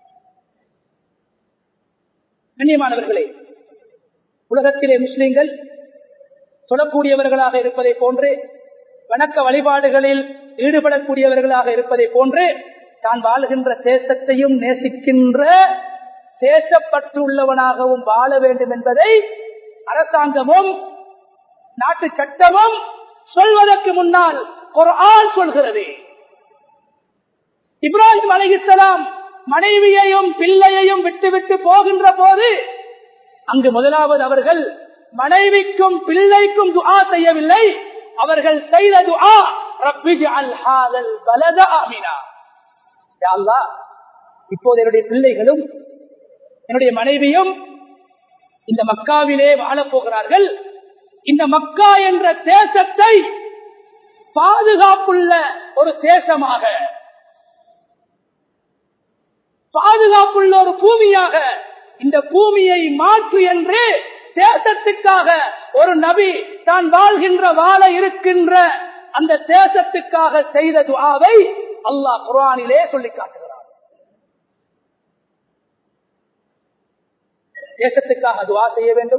கண்ணியமானவர்களே உலகத்திலே முஸ்லிம்கள் சொல்லக்கூடியவர்களாக இருப்பதை போன்று வணக்க வழிபாடுகளில் ஈடுபடக்கூடியவர்களாக இருப்பதை போன்று தான் வாழ்கின்ற தேசத்தையும் நேசிக்கின்ற தேசப்பற்றுள்ளவனாகவும் வாழ வேண்டும் என்பதை அரசாங்கமும் நாட்டு சட்டமும் சொல்வதற்கு முன்னால் ஒரு ஆள் சொல்கிறது இப்ராஹிம் அலிஹிஸ்லாம் மனைவியையும் பிள்ளையையும் விட்டுவிட்டு போகின்ற போது அங்கு முதலாவது அவர்கள் மனைவிக்கும் பிள்ளைக்கும் துஆ செய்யவில்லை அவர்கள் செய்த துஆ ரப்பிஜ் அல் ஹாதல் பலத ஆமினா யா அல்லாஹ், இப்போது என்னுடைய பிள்ளைகளும் என்னுடைய மனைவியும் இந்த மக்காவிலே வாழப் போகிறார்கள் இந்த மக்கா என்ற தேசத்தை பாதுகாப்புள்ள ஒரு தேசமாக பாதுகாப்புள்ள ஒரு பூமியாக இந்த பூமியை மாற்று என்று தேசத்துக்காக ஒரு நபி தான் வாழ்கின்ற வாழ இருக்கின்ற அந்த தேசத்துக்காக செய்த துஆவை அல்லாஹ் குர்ஆனிலே சொல்லி காட்டுகிறார் தேசத்துக்காக துஆ செய்ய வேண்டும்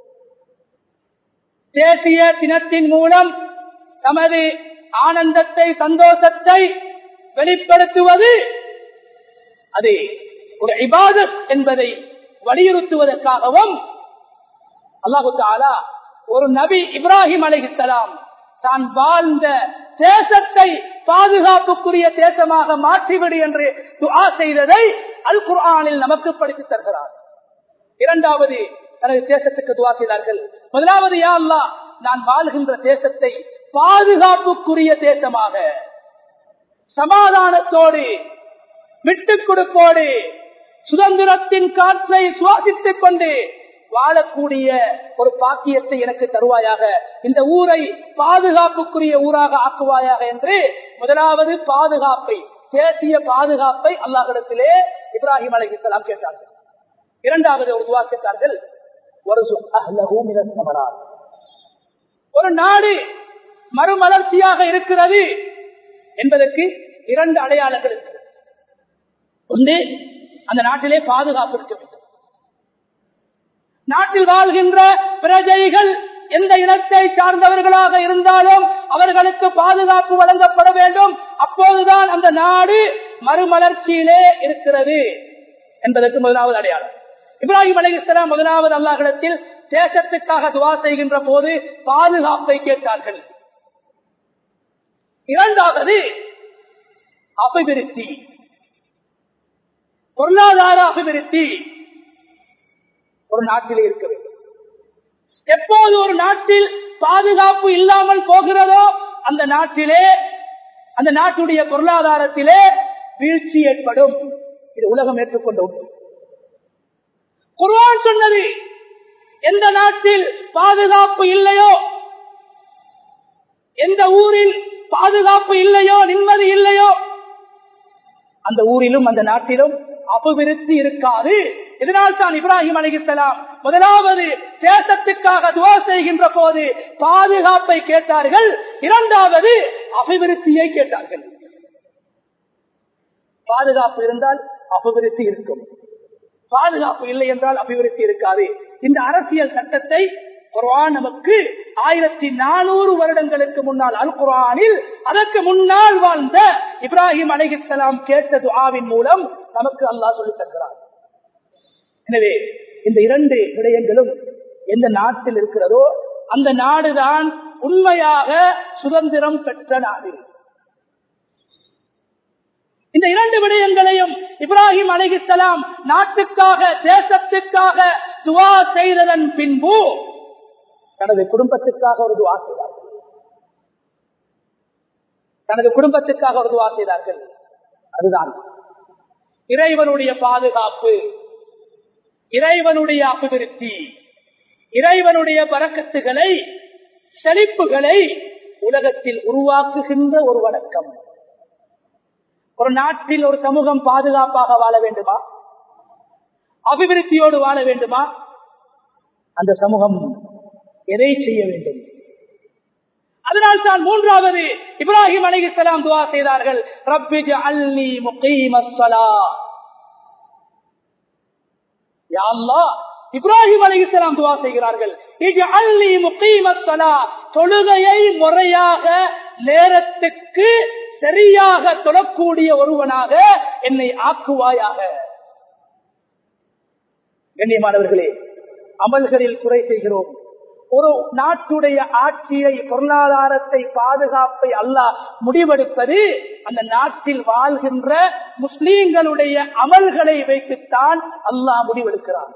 தேசிய தினத்தின் மூலம் தமது ஆனந்தத்தை சந்தோஷத்தை வெளிப்படுத்துவது அது ஒரு இபாதத் என்பதை வலியுறுத்துவதற்காகவும் அல்லாஹு தாலா ஒரு நபி இப்ராஹிம் அலைஹிஸ்ஸலாம் தான் வாழ்ந்த தேசத்தை பாதுகாப்புக்குரிய தேசமாக மாற்றிவிடு என்று துஆ செய்ததை அல் குர்ஆனில் நமக்கு படித்து தருகிறார் இரண்டாவது தனது தேசத்துக்கு துவா செய்தார்கள் முதலாவது யா அல்லாஹ் நான் வாழ்கின்ற தேசத்தை பாதுகாப்புக்குரிய தேசமாக சமாதானத்தோடு விட்டுக் கொடுப்போடு சுதந்திரத்தின் காற்றை சுவாசித்துக் கொண்டு வாழக்கூடிய ஒரு பாக்கியத்தை எனக்கு தருவாயாக இந்த ஊரை பாதுகாப்புக்குரிய ஊராக ஆக்குவாயாக என்று முதலாவது பாதுகாப்பை தேசிய பாதுகாப்பை அல்லாஹிடத்திலே இப்ராஹிம் அலைஹிஸ்ஸலாம் கேட்டார்கள் இரண்டாவது ஒரு துவா கேட்டார்கள் ஒரு ஒரு நாடு மறுமலர்ச்சியாக இருக்கிறது என்பதற்கு இரண்டு அடையாளங்கள் இருக்கிறது ஒன்று அந்த நாட்டிலே பாதுகாப்பு இருக்க வேண்டும் நாட்டில் வாழ்கின்ற பிரஜைகள் எந்த இனத்தை சார்ந்தவர்களாக இருந்தாலும் அவர்களுக்கு பாதுகாப்பு வழங்கப்பட வேண்டும் அப்போதுதான் அந்த நாடு மறுமலர்ச்சியிலே இருக்கிறது என்பதற்கு முதலாவது அடையாளம் இப்ராஹிம் அலிஸ்லாம் முதலாவது அல்லாஹிடத்தில் தேசத்துக்காக துவா செய்கின்ற போது பாதுகாப்பை கேட்டார்கள் இரண்டாவது அபிவிருத்தி பொருளாதார அபிவிருத்தி ஒரு நாட்டிலே இருக்க வேண்டும் எப்போது ஒரு நாட்டில் பாதுகாப்பு இல்லாமல் போகிறதோ அந்த நாட்டிலே அந்த நாட்டுடைய பொருளாதாரத்திலே வீழ்ச்சி ஏற்படும் இது உலகம் ஏற்றுக்கொண்ட உண்மை குர்ஆன் சொன்னது எந்த நாட்டில் பாதுகாப்பு இல்லையோ எந்த ஊரில் பாதுகாப்பு இல்லையோ நிம்மதி இல்லையோ அந்த ஊரிலும் அந்த நாட்டிலும் அபிவிருத்தி இருக்காது இதனால் தான் இப்ராஹிம் அலிகலாம் முதலாவது தேசத்துக்காக துவா செய்கின்ற போது பாதுகாப்பை கேட்டார்கள் இரண்டாவது அபிவிருத்தியை கேட்டார்கள் பாதுகாப்பு இருந்தால் அபிவிருத்தி இருக்கும் பாதுகாப்பு இல்லை என்றால் அபிவிருத்தி இருக்காது இந்த அரசியல் சட்டத்தை குர்ஆன் நமக்கு ஆயிரத்தி நானூறு வருடங்களுக்கு முன்னால் அல் குர்ஆனில் அதற்கு முன்னால் வாழ்ந்த இப்ராஹிம் அலிஹிஸ்லாம் கேட்ட துஆவின் மூலம் நமக்கு அல்லாஹ் சொல்லித் தருகிறார் எனவே இந்த இரண்டு விடயங்களும் எந்த நாட்டில் இருக்கிறதோ அந்த நாடுதான் உண்மையாக சுதந்திரம் பெற்ற நாடு இந்த இரண்டு விடயங்களையும் இப்ராஹிம் அலிஹிஸ்லாம் நாட்டுக்காக தேசத்துக்காக துவா செய்ததன் பின்பு தனது குடும்பத்துக்காக ஒரு துவா செய்தார்கள் தனது குடும்பத்துக்காக ஒரு துவா செய்தார்கள் அதுதான் இறைவனுடைய பாதுகாப்பு இறைவனுடைய அபிவிருத்தி இறைவனுடைய பறக்கத்துகளை செழிப்புகளை உலகத்தில் உருவாக்குகின்ற ஒரு வணக்கம் ஒரு நாட்டில் ஒரு சமூகம் பாதுகாப்பாக வாழ வேண்டுமா அபிவிருத்தியோடு வாழ வேண்டுமா அந்த சமூகம் எதை செய்ய வேண்டும் அதனால் தான் மூன்றாவது இப்ராஹிம் அலிகலாம் துவா செய்தார்கள் ரப்பிஜ அல்லி முகீமஸ்ஸலா யா அல்லாஹ் இப்ராஹிம் அலிஸ்லாம் துவா செய்கிறார்கள் இஜ்அல்னி முகீமஸ்ஸலா. தொழுகையை முறையாக நேரத்துக்கு சரியாக தொழக்கூடிய ஒருவனாக என்னை ஆக்குவாயாக கண்ணியமானவர்களே அமல்களில் குறை செய்கிறோம் ஒரு நாட்டுடைய ஆட்சியை பொருளாதாரத்தை பாதுகாப்பை அல்லாஹ் முடிவெடுப்பது அந்த நாட்டில் வாழ்கின்ற முஸ்லீம்களுடைய அமல்களை வைத்துத்தான் அல்லாஹ் முடிவெடுக்கிறான்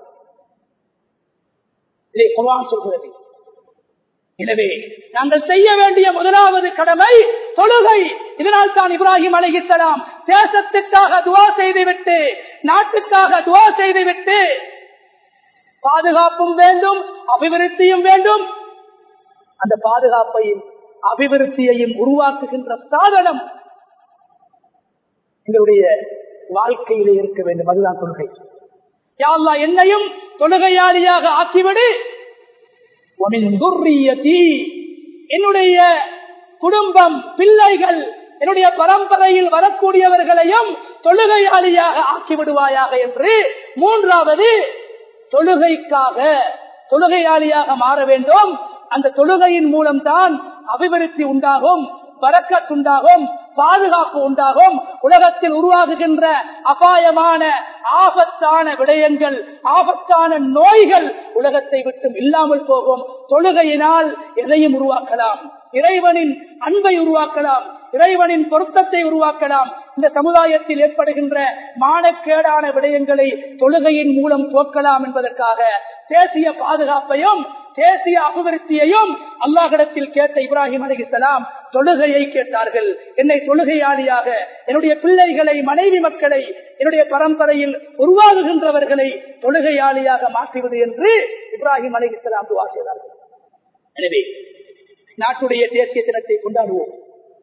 இதை குர்ஆன் சொல்கிறது எனவே நாங்கள் செய்ய வேண்டிய முதலாவது கடமை தொழுகை இதனால் தான் இப்ராஹிம் அலைஹிஸ்ஸலாம் தேசத்துக்காக துவா செய்துவிட்டு நாட்டுக்காக துவா செய்துவிட்டு பாதுகாப்பும் வேண்டும் அபிவிருத்தியும் வேண்டும் அந்த பாதுகாப்பையும் அபிவிருத்தியையும் உருவாக்குகின்ற சாதனம் எங்களுடைய வாழ்க்கையிலே இருக்க வேண்டும் அதுதான் தொழுகை யா அல்லாஹ் என்னையும் தொழுகையாளியாக ஆக்கிவிடு وَمِنْ ذُرِّيَّتِي என்னுடைய குடும்பம் பிள்ளைகள் என்னுடைய பரம்பரையில் வரக்கூடியவர்களையும் தொழுகையாளியாக ஆக்கிவிடுவாயாக என்று மூன்றாவது தொழுகைக்காக தொழுகையாளியாக மாற வேண்டும் அந்த தொழுகையின் மூலம்தான் அபிவிருத்தி உண்டாகும் வரக்கத்துண்டாகும் பாதுகாப்பு உண்டாகும் உலகத்தில் உருவாகுகின்ற அபாயமான ஆபத்தான விடயங்கள் ஆபத்தான நோய்கள் உலகத்தை விட்டு இல்லாமல் போகும் தொழுகையினால் எதையும் உருவாக்கலாம் இறைவனின் அன்பை உருவாக்கலாம் இறைவனின் பொருத்தத்தை உருவாக்கலாம் இந்த சமுதாயத்தில் ஏற்படுகின்ற மானக்கேடான விடயங்களை தொழுகையின் மூலம் போக்கலாம் என்பதற்காக தேசிய பாதுகாப்பையும் தேசிய அபிவிருத்தியையும் அல்லாஹிடத்தில் கேட்ட இப்ராஹிம் அலிசலாம் தொழுகையை கேட்டார்கள் என்னை தொழுகையாளியாக என்னுடைய பிள்ளைகளை மனைவி மக்களை என்னுடைய பரம்பரையில் உருவாகுகின்றவர்களை தொழுகையாளியாக மாற்றிவிடு என்று இப்ராஹிம் அலிசலாம் துவா செய்தார்கள் எனவே நாட்டுடைய தேசிய தினத்தை கொண்டாடுவோம்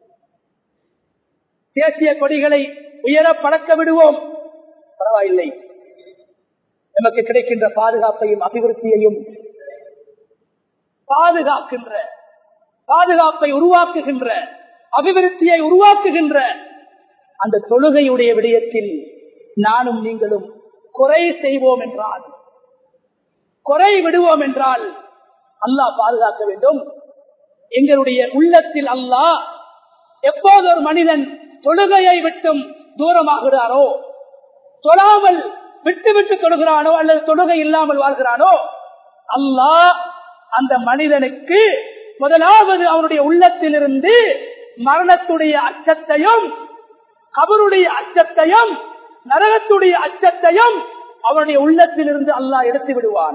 தேசிய கொடிகளை உயர பழக்க விடுவோம் பரவாயில்லை நமக்கு கிடைக்கின்ற பாதுகாப்பையும் அபிவிருத்தியையும் பாதுகாக்கின்ற பாதுகாப்பை உருவாக்குகின்ற அபிவிருத்தியை உருவாக்குகின்ற அந்த தொழுகையுடைய விடயத்தில் நானும் நீங்களும் குறை செய்வோம் என்றால் குறை விடுவோம் என்றால் அல்லாஹ் பாதுகாக்க வேண்டும் எங்களுடைய உள்ளத்தில் அல்லாஹ் எப்போது ஒரு மனிதன் தொழுகையை விட்டும் தூரமாகிறாரோ தொழாமல் விட்டு விட்டு தொழுகிறானோ அல்லது தொழுகை இல்லாமல் வாழ்கிறானோ அல்லாஹ் அந்த மனிதனுக்கு முதலாவது அவனுடைய உள்ளத்திலிருந்து மரணத்துடைய அச்சத்தையும் கபருடைய அச்சத்தையும் நரகத்துடைய அச்சத்தையும் அவனுடைய உள்ளத்திலிருந்து அல்லாஹ் எடுத்து விடுவான்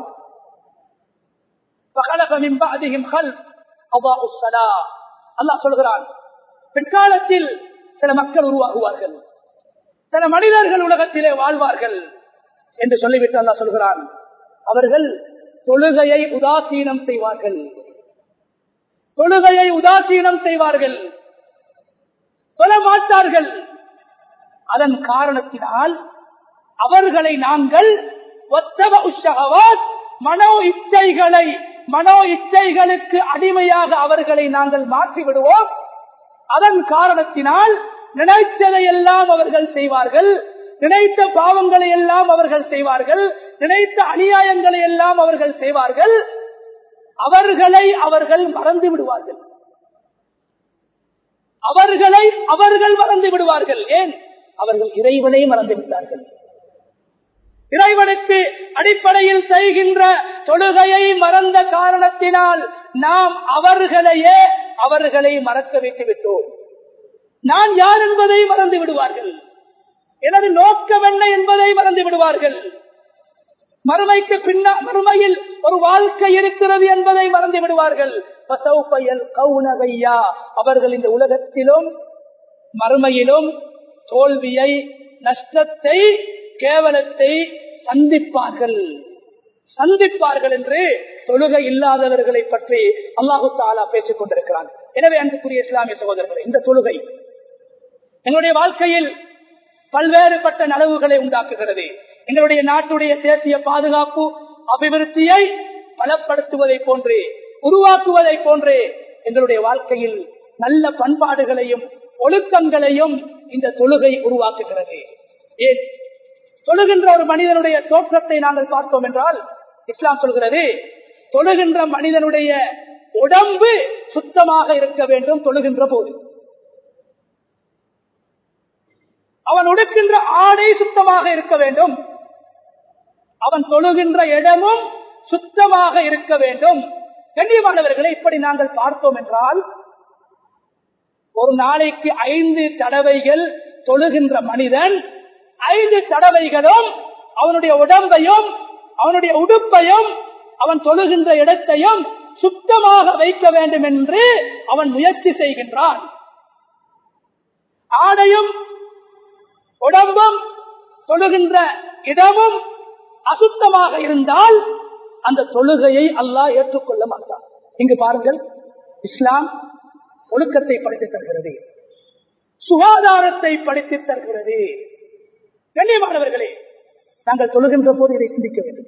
அல்லாஹ் சொல்கிறான் பிற்காலத்தில் சில மக்கள் உருவாகுவார்கள் சில மனிதர்கள் உலகத்திலே வாழ்வார்கள் என்று சொல்லிவிட்டு அல்லாஹ் சொல்கிறான் அவர்கள் தொழுகையை உதாசீனம் செய்வார்கள் தொழுகையை உதாசீனம் செய்வார்கள் சொல்ல மாட்டார்கள் அதன் காரணத்தினால் அவர்களை நாங்கள் மனோ இச்சைகளை மனோ இச்சைகளுக்கு அடிமையாக அவர்களை நாங்கள் மாற்றி விடுவோம் அதன் காரணத்தினால் நினைத்ததை எல்லாம் அவர்கள் செய்வார்கள் நினைத்த பாவங்களை எல்லாம் அவர்கள் செய்வார்கள் நினைத்த அநியாயங்களை எல்லாம் அவர்கள் செய்வார்கள் அவர்களை அவர்கள் மறந்து விடுவார்கள் அவர்களை அவர்கள் மறந்து விடுவார்கள் ஏன் அவர்கள் இறைவனை மறந்து விட்டார்கள் இறைவனுக்கு அடிப்படையில் செய்கின்ற தொழுகையை மறந்த காரணத்தினால் நாம் அவர்களையே அவர்களை மறக்க வைத்து விட்டோம் நான் யார் என்பதை மறந்து விடுவார்கள் எனது நோக்கம் என்ன என்பதை மறந்து விடுவார்கள் மறுமைக்கு பின்னா மறுமையில் ஒரு வாழ்க்கை இருக்கிறது என்பதை மறந்து விடுவார்கள் அவர்கள் இந்த உலகத்திலும் மறுமையிலும் தோல்வியை நஷ்டத்தை கேவலத்தை சந்திப்பார்கள் சந்திப்பார்கள் என்று தொழுகை இல்லாதவர்களை பற்றி அல்லாஹு தாலா பேசிக் கொண்டிருக்கிறான் எனவே அன்புக்குரிய இஸ்லாமிய சகோதரர்கள் இந்த தொழுகை எங்களுடைய வாழ்க்கையில் பல்வேறுபட்ட நலவுகளை உண்டாக்குகிறது எங்களுடைய நாட்டுடைய தேசிய பாதுகாப்பு அபிவிருத்தியை பலப்படுத்துவதை போன்றே உருவாக்குவதை போன்றே எங்களுடைய வாழ்க்கையில் நல்ல பண்பாடுகளையும் ஒழுக்கங்களையும் இந்த தொழுகை உருவாக்குகிறது ஏன் தொழுகின்ற ஒரு மனிதனுடைய தோற்றத்தை நாங்கள் பார்த்தோம் என்றால் இஸ்லாம் சொல்கிறது தொழுகின்ற மனிதனுடைய உடம்பு சுத்தமாக இருக்க வேண்டும் தொழுகின்ற போது அவன் உடுக்கின்ற ஆடை சுத்தமாக இருக்க வேண்டும் அவன் தொழுகின்ற இடமும் சுத்தமாக இருக்க வேண்டும் கண்ணியமானவர்களை இப்படி நாங்கள் பார்த்தோம் என்றால் ஒரு நாளைக்கு ஐந்து தடவைகள் தொழுகின்ற மனிதன் ஐந்து தடவைகளும் அவனுடைய உடம்பையும் அவனுடைய உடுப்பையும் அவன் தொழுகின்ற இடத்தையும் சுத்தமாக வைக்க வேண்டும் என்று அவன் முயற்சி செய்கின்றான் ஆடையும் உடம்பும் தொழுகின்ற இடமும் அசுத்தமாக இருந்தால் அந்த தொழுகையை அல்லாஹ் ஏற்றுக்கொள்ள மாட்டான் இங்கு பாருங்கள் இஸ்லாம் ஒழுக்கத்தை படித்து தருகிறது சுகாதாரத்தை படித்து தருகிறது கண்ணியமானவர்களே நாங்கள் தொழுகின்ற போது இதை சிந்திக்க வேண்டும்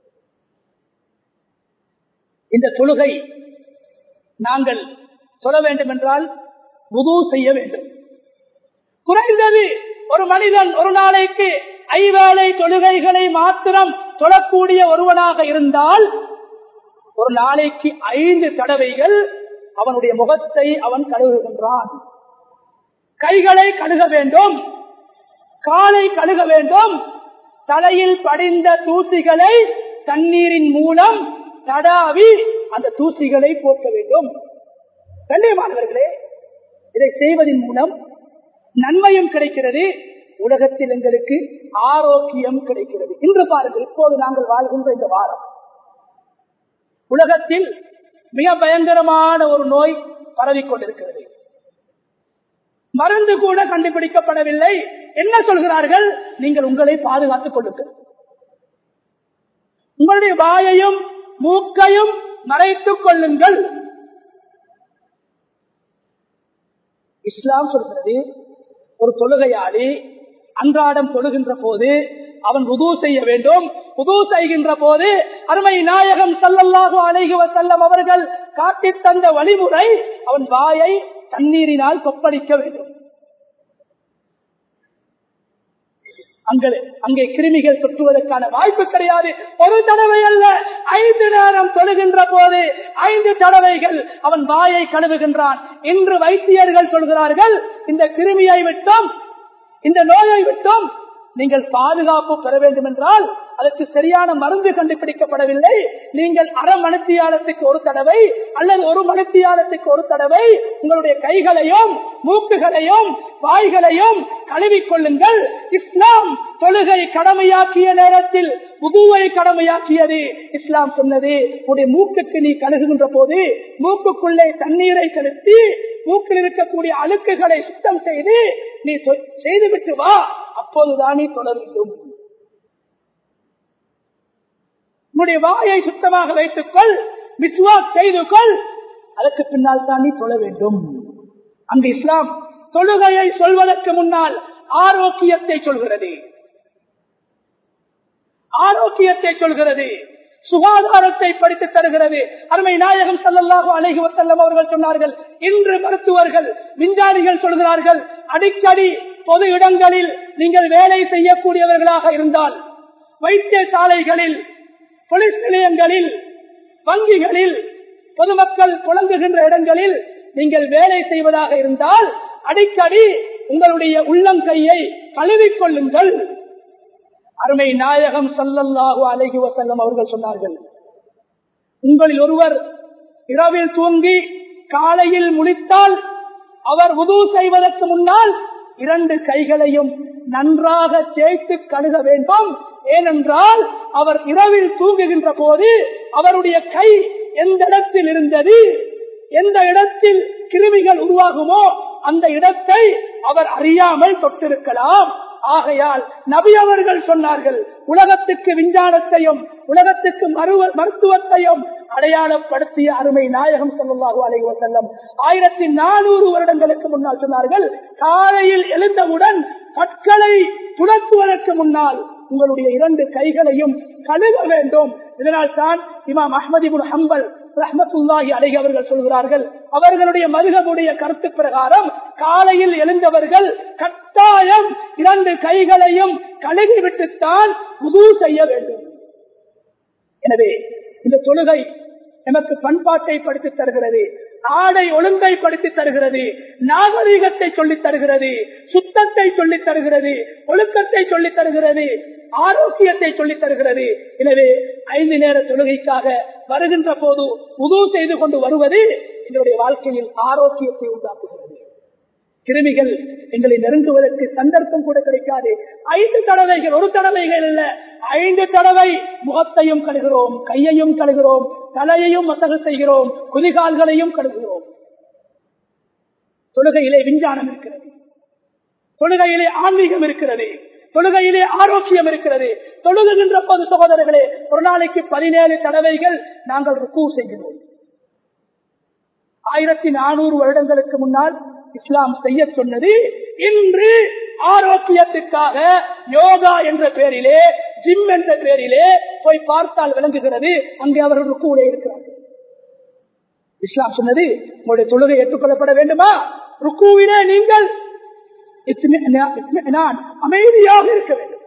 இந்த தொழுகை நாங்கள் சொல்ல வேண்டும் என்றால் உது செய்ய வேண்டும் குறைந்தது ஒரு மனிதன் ஒரு நாளைக்கு ஐவேளை தொழுகைகளை மாத்திரம் தொழக்கூடிய ஒருவனாக இருந்தால் ஒரு நாளைக்கு ஐந்து தடவைகள் அவனுடைய முகத்தை அவன் கழுகுகின்றான் கைகளை கழுக வேண்டும் காலை கழுக வேண்டும் தலையில் படிந்த தூசிகளை தண்ணீரின் மூலம் தடாவி அந்த தூசிகளை போக்க வேண்டும் கண்ணியமானவர்களே இதை செய்வதன் மூலம் நன்மையும் கிடைக்கிறது உலகத்தில் எங்களுக்கு ஆரோக்கியம் கிடைக்கிறது இன்று பாருங்கள் இப்போது நாங்கள் வாழ்கின்ற இந்த வாரம் உலகத்தில் மிக பயங்கரமான ஒரு நோய் பரவிக்கொண்டிருக்கிறது மருந்து கூட கண்டுபிடிக்கப்படவில்லை என்ன சொல்கிறார்கள் நீங்கள் உங்களை பாதுகாத்துக் கொள்ளுங்கள் உங்களுடைய வாயையும் மூக்கையும் மறைத்துக் கொள்ளுங்கள் இஸ்லாம் சொல்கிறது ஒரு தொழுகையாளி அன்றாடம் தொழுகின்ற போது அவன் உது செய்ய வேண்டும் உது செய்கின்ற போது அருமை நாயகம் சல்லல்லாஹு அலைகுவ செல்லம் அவர்கள் காட்டி தந்த வழிமுறை அவன் வாயை தண்ணீரினால் கொப்பளிக்க வேண்டும் அங்கே அங்கே கிருமிகள் தொற்றுவதற்கான வாய்ப்பு கிடையாது ஒரு தடவை அல்ல ஐந்து நேரம் தொழுகின்ற போது ஐந்து தடவைகள் அவன் வாயை கழுவுகின்றான் இன்று வைத்தியர்கள் சொல்கிறார்கள் இந்த கிருமியை விட்டும் இந்த நோயை விட்டும் நீங்கள் பாதுகாப்பு பெற வேண்டும் என்றால் அதற்கு சரியான மருந்து கண்டுபிடிக்கப்படவில்லை நீங்கள் அரை மணித்தியாலத்துக்கு ஒரு தடவை அல்லது ஒரு மணித்தியாலத்துக்கு ஒரு தடவை உங்களுடைய கைகளையும் மூக்குகளையும் வாய்களையும் கழுவிக்கொள்ளுங்கள் இஸ்லாம் தொழுகை கடமையாக்கிய நேரத்தில் புதுவை கடமையாக்கியது இஸ்லாம் சொன்னது உடைய மூக்குக்கு நீ கழுகுகின்ற போது மூக்குக்குள்ளே தண்ணீரை செலுத்தி மூக்கில் இருக்கக்கூடிய அழுக்குகளை சுத்தம் செய்து நீ செய்துவிட்டு வா அப்போதுதான் நீ தொழ வேண்டும் உன்னுடைய வாயை சுத்தமாக வைத்துக் கொள் விஸ்வாஸ் செய்து கொள் அதற்கு பின்னால் தான் நீ தொழ வேண்டும் அங்கு இஸ்லாம் தொழுகையை சொல்வதற்கு முன்னால் ஆரோக்கியத்தை சொல்கிறது ஆரோக்கியத்தை சொல்கிறது சுகாதாரத்தை படித்து தருகிறது அருமை நாயகம் சல்லல்லாஹு அலைஹி வசல்லம் அவர்கள் சொன்னார்கள் இன்று மருத்துவர்கள் விஞ்ஞானிகள் சொல்கிறார்கள் அடிக்கடி பொது இடங்களில் நீங்கள் வேலை செய்யக்கூடியவர்களாக இருந்தால் வைத்தியசாலைகளில் போலீஸ் நிலையங்களில் வங்கிகளில் பொதுமக்கள் புழங்குகின்ற இடங்களில் நீங்கள் வேலை செய்வதாக இருந்தால் அடிக்கடி உங்களுடைய உள்ளங்கையை கழுவிக்கொள்ளுங்கள் அருமை நாயகம் சல்லல்லாஹு அலஹி வசல்லம் அவர்கள் சொன்னார்கள் உங்களில் ஒருவர் இரவில் தூங்கி காலையில் முடித்தால் அவர் உது செய்வதற்கு முன்னால் இரண்டு கைகளையும் நன்றாக தேய்த்து கழுக வேண்டும் ஏனென்றால் அவர் இரவில் தூங்குகின்ற போது அவருடைய கை எந்த இடத்தில் இருந்தது எந்த இடத்தில் கிருமிகள் உருவாகுமோ அந்த இடத்தை அவர் அறியாமல் தொட்டிருக்கலாம் ஆகையால் நபி அவர்கள் சொன்னார்கள் உலகத்துக்கு விஞ்ஞானத்தையும் உலகத்துக்கு மருத்துவத்தையும் அடையாளப்படுத்திய அருமை நாயகம் சொல்லலாகு அலைவ செல்லம் ஆயிரத்தி நானூறு வருடங்களுக்கு முன்னால் சொன்னார்கள் காலையில் எழுந்தவுடன் கற்களை துளக்குவதற்கு முன்னால் உங்களுடைய இரண்டு கைகளையும் கழுக வேண்டும் இதனால் தான் இமாம் அஹமதிபுல் ஹம்பல் ரஹமத்துல்லாஹி அலை அவர்கள் சொல்கிறார்கள் அவர்களுடைய மருகமுடைய கருத்து பிரகாரம் காலையில் எழுந்தவர்கள் கட்டாயம் இரண்டு கைகளையும் கழுகிவிட்டுத்தான் புது செய்ய வேண்டும் எனவே இந்த தொழுகை எமக்கு பண்பாட்டை படித்து தருகிறது ஆடை ஒழுங்கை படித்து தருகிறது நாகரீகத்தை சொல்லித் தருகிறது சுத்தத்தை சொல்லித் தருகிறது ஒழுக்கத்தை சொல்லித் தருகிறது ஆரோக்கியத்தை சொல்லித் தருகிறது எனவே ஐந்து நேர தொழுகைக்காக வருகின்ற போது உதவு செய்து கொண்டு வருவது எங்களுடைய வாழ்க்கையில் ஆரோக்கியத்தை உண்டாக்குகிறது கிருமிகள் எங்களை நெருங்குவதற்கு சந்தர்ப்பம் கூட கிடைக்காது ஐந்து தடவைகள் ஒரு தடவைகள் அல்ல ஐந்து தடவை முகத்தையும் கழுகிறோம் கையையும் கழுகிறோம் தலையையும் மசகு செய்கிறோம் குதிகால்களையும் கழுகுகிறோம் தொழுகையிலே விஞ்ஞானம் இருக்கிறது தொழுகையிலே ஆன்மீகம் இருக்கிறது தொழுகையிலே ஆரோக்கியம் இருக்கிறது தொழுகுகின்ற போது சகோதரர்களே ஒரு நாளைக்கு பதினேழு தடவைகள் நாங்கள் ருக்கு செய்கிறோம் ஆயிரத்தி நானூறு வருடங்களுக்கு முன்னால் இஸ்லாம் செய்ய சொன்னது இன்று ஆரோக்கியத்துக்காக யோகா என்ற பெயரிலே ஜிம் என்ற பெயரிலே போய் பார்த்தால் விளங்குகிறது அங்கே அவர்கள் ருக்குவிலே இருக்கிறார்கள் இஸ்லாம் சொன்னது உங்களுடைய தொழுகை ஏற்றுக்கொள்ளப்பட வேண்டுமா ருக்குவிலே நீங்கள் நான் அமைதியாக இருக்க வேண்டும்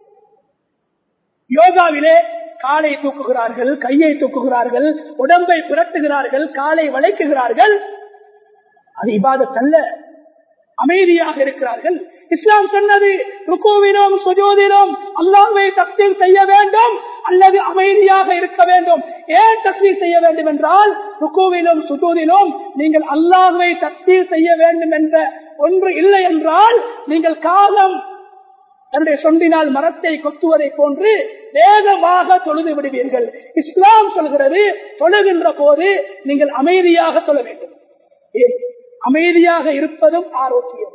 யோகாவிலே காலை தூக்குகிறார்கள் கையை தூக்குகிறார்கள் உடம்பை புரட்டுகிறார்கள் காலை வளைக்குகிறார்கள் அது இபாதத் அல்ல அமைதியாக இருக்கிறார்கள் இஸ்லாம் சொன்னது ருக்குவிலும் சுஜோதிலும் அல்லாஹ்வை தக்தீர் செய்ய வேண்டும் அல்லது அமைதியாக இருக்க வேண்டும் ஏன் தக்தீர் செய்ய வேண்டும் என்றால் ருக்குவிலும் சுஜோதிலும் நீங்கள் அல்லாஹ்வை தக்தீர் செய்ய வேண்டும் என்ற ஒன்று இல்லை என்றால் நீங்கள் காலம் தன்னுடைய சொண்டினால் மரத்தை கொத்துவதை போன்று வேகமாக தொழுது விடுவீர்கள் இஸ்லாம் சொல்கிறது தொழுகின்ற போது நீங்கள் அமைதியாக தொழ வேண்டும் ஏன் அமைதியாக இருப்பதும் ஆரோக்கியம்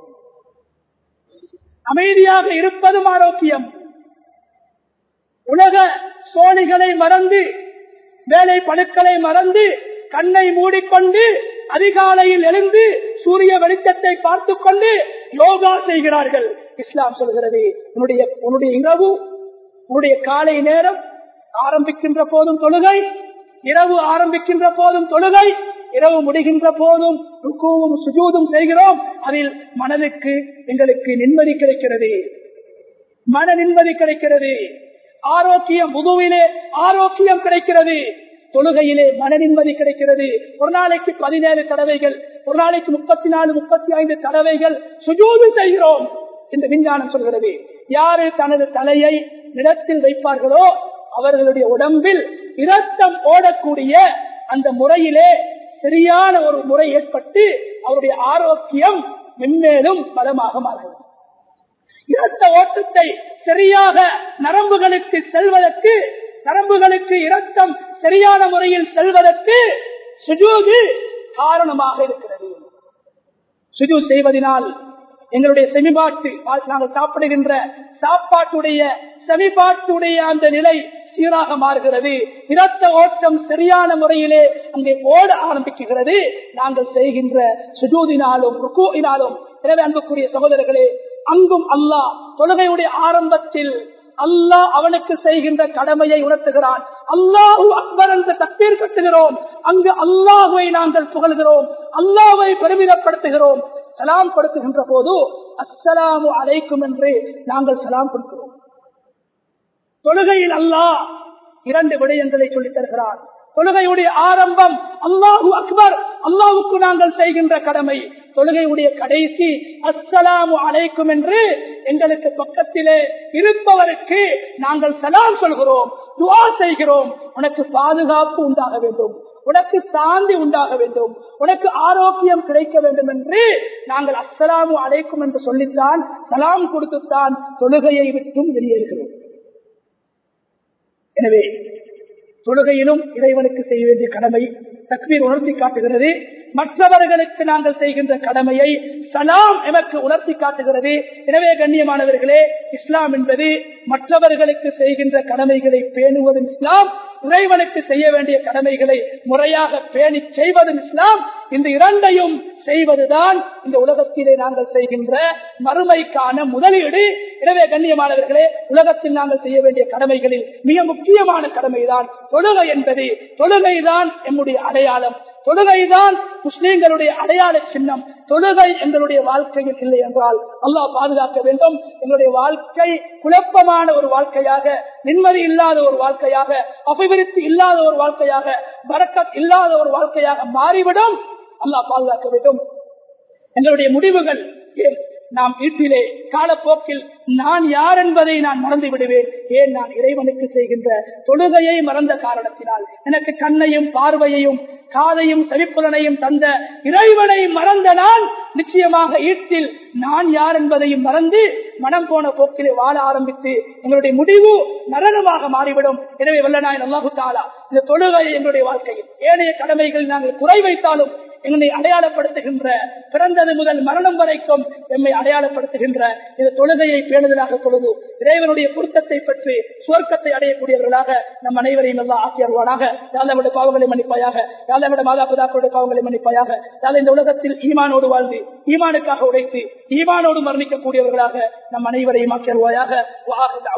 அமைதியாக இருப்பதும் ஆரோக்கியம் உலக சோழிகளை மறந்து வேலை பழுக்களை மறந்து கண்ணை மூடிக்கொண்டு அதிகாலையில் எழுந்து சூரிய வெளிச்சத்தை பார்த்துக் கொண்டு யோகா செய்கிறார்கள் இஸ்லாம் சொல்கிறது உன்னுடைய உன்னுடைய இரவு உன்னுடைய காலை நேரம் ஆரம்பிக்கின்ற போதும் தொழுகை இரவு ஆரம்பிக்கின்ற போதும் தொழுகை இரவு முடிகின்ற போதும் ருக்குவும் சுஜூதும் செய்கிறோம் அதில் மனதுக்கு எங்களுக்கு நிம்மதி கிடைக்கிறது மன நிம்மதி கிடைக்கிறது ஆரோக்கியம் முதுவிலே ஆரோக்கியம் கிடைக்கிறது தொழுகையிலே மன நிம்மதி கிடைக்கிறது ஒரு நாளைக்கு பதினேழு தடவைகள் ஒரு நாளைக்கு முப்பத்தி நாலு முப்பத்தி ஐந்து தடவைகள் சுஜூது செய்கிறோம் என்று விஞ்ஞானம் சொல்கிறது யாரு தனது தலையை நிலத்தில் வைப்பார்களோ அவர்களுடைய உடம்பில் இரத்தம் ஓடக்கூடிய அந்த முறையிலே சரியான ஒரு முறை ஏற்பட்டு அவருடைய ஆரோக்கியம் மென்மேலும் பலமாக மாறுகிறது இரத்த ஓட்டத்தை சரியாக நரம்புகளுக்கு செல்வதற்கு நரம்புகளுக்கு இரத்தம் சரியான முறையில் செல்வதற்கு சுஜூது காரணமாக இருக்கிறது சுஜூ செய்வதனால் எங்களுடைய செமிபாட்டு நாங்கள் சாப்பிடுகின்ற சாப்பாட்டுடைய செமிபாட்டுடைய அந்த நிலை சீராக மாறுகிறது இரத்த ஓட்டம் சரியான முறையிலே அங்கே ஓட ஆரம்பிக்குகிறது நாங்கள் செய்கின்ற சுஜூதினாலும் ருக்குவினாலும் எனவே அன்புக்குரிய சகோதரர்களே அங்கும் அல்லாஹ் தொழுகையுடைய ஆரம்பத்தில் அல்லாஹ் அவனுக்கு செய்கின்ற கடமையை உணர்த்துகிறான் அல்லாஹு அக்பர் என்று தப்பீர் கட்டுகிறோம் அங்கு அல்லாஹுவை நாங்கள் புகழ்கிறோம் அல்லாஹை பெருமிதப்படுத்துகிறோம் சலாம் கொடுத்துகின்ற போது அஸ்ஸலாமு அலைக்கும் என்று நாங்கள் சலாம் கொடுக்கிறோம் தொழுகையில் அல்லாஹ் இரண்டு விடயங்களை சொல்லித் தருகிறார் தொழுகையுடைய ஆரம்பம் அல்லாஹு அக்பர் அல்லாஹுக்கு நாங்கள் செய்கின்ற கடமை தொழுகையுடைய கடைசி அஸ்ஸலாமு அலைக்கும் என்று எங்களுக்கு பக்கத்திலே இருப்பவருக்கு நாங்கள் சலாம் சொல்கிறோம் துவா செய்கிறோம் உனக்கு பாதுகாப்பு உண்டாக வேண்டும் உனக்கு சாந்தி உண்டாக வேண்டும் உனக்கு ஆரோக்கியம் கிடைக்க வேண்டும் என்று நாங்கள் அஸ்ஸலாமு அலைக்கும் என்று சொல்லித்தான் சலாம் கொடுத்துத்தான் தொழுகையை விட்டும் வெளியேறுகிறோம் எனவே தொழுகையிலும் இறைவனுக்கு செய்ய வேண்டிய கடமை தக்மீர் உணர்த்தி காட்டுகிறது மற்றவர்களுக்கு நாங்கள் செய்கின்ற கடமையை சலாம் எமக்கு உணர்த்தி காட்டுகிறது எனவே கண்ணியமானவர்களே இஸ்லாம் என்பது மற்றவர்களுக்கு செய்கின்ற கடமைகளை பேணுவதும் இஸ்லாம் இறைவனுக்கு செய்ய வேண்டிய கடமைகளை முறையாக பேணி செய்வதும் இஸ்லாம் இந்த இரண்டையும் செய்வதுதான் இந்த உலகத்திலே நாங்கள் செய்கின்ற மறுமைக்கான முதலீடு எனவே கண்ணியமானவர்களே உலகத்தில் நாங்கள் செய்ய வேண்டிய கடமைகளில் மிக முக்கியமான கடமைதான் தொழுகை என்பது தொழுகைதான் எம்முடைய அடையாளம் தொழுகைதான் முஸ்லீம்களுடைய அடையாள சின்னம் தொழுகை எங்களுடைய வாழ்க்கையில் இல்லை என்றால் அல்லாஹ் பாதுகாக்க வேண்டும் எங்களுடைய வாழ்க்கை குழப்பமான ஒரு வாழ்க்கையாக நிம்மதி இல்லாத ஒரு வாழ்க்கையாக அபிவிருத்தி இல்லாத ஒரு வாழ்க்கையாக வரக்கத் இல்லாத ஒரு வாழ்க்கையாக மாறிவிடும் அல்லாஹ் பாதுகாக்க வேண்டும் எங்களுடைய முடிவுகள் ஏன் நாம் வீட்டிலே காலப்போக்கில் நான் யார் என்பதை நான் மறந்து விடுவேன் ஏன் நான் இறைவனுக்கு செய்கின்ற தொழுகையை மறந்த காரணத்தினால் எனக்கு கண்ணையும் பார்வையையும் காதையும் செவிப்புலனையும் தந்த இறைவனை மறந்த நான் நிச்சயமாக ஈட்டில் நான் யார் என்பதையும் மறந்து மனம் போன போக்கிலே வாழ ஆரம்பித்து எங்களுடைய முடிவு நரகமாக மாறிவிடும் எனவே வல்லநாயன் அல்லாஹு தாலா இந்த தொழுகை எங்களுடைய வாழ்க்கையில் ஏனைய கடமைகளில் நாங்கள் குறை வைத்தாலும் எங்களை அடையாளப்படுத்துகின்ற பிறந்தது முதல் மரணம் வரைக்கும் எம்மை அடையாளப்படுத்துகின்ற இந்த தொழுகையை பேணுதலாக தொழுது இறைவனுடைய பொருத்தத்தை பற்றி சுவர்க்கத்தை அடையக்கூடியவர்களாக நம் அனைவரையும் எல்லாம் ஆக்கியருவானாக யாதவிட பாவங்களை மன்னிப்பாயாக யாதவிட மாதா பிதாக்களுடைய பாவங்களை மன்னிப்பாயாக யாத இந்த உலகத்தில் ஈமானோடு வாழ்ந்து ஈமானுக்காக உழைத்து ஈமானோடு மரணிக்கக்கூடியவர்களாக நம் அனைவரையும் ஆக்கியருவாயாக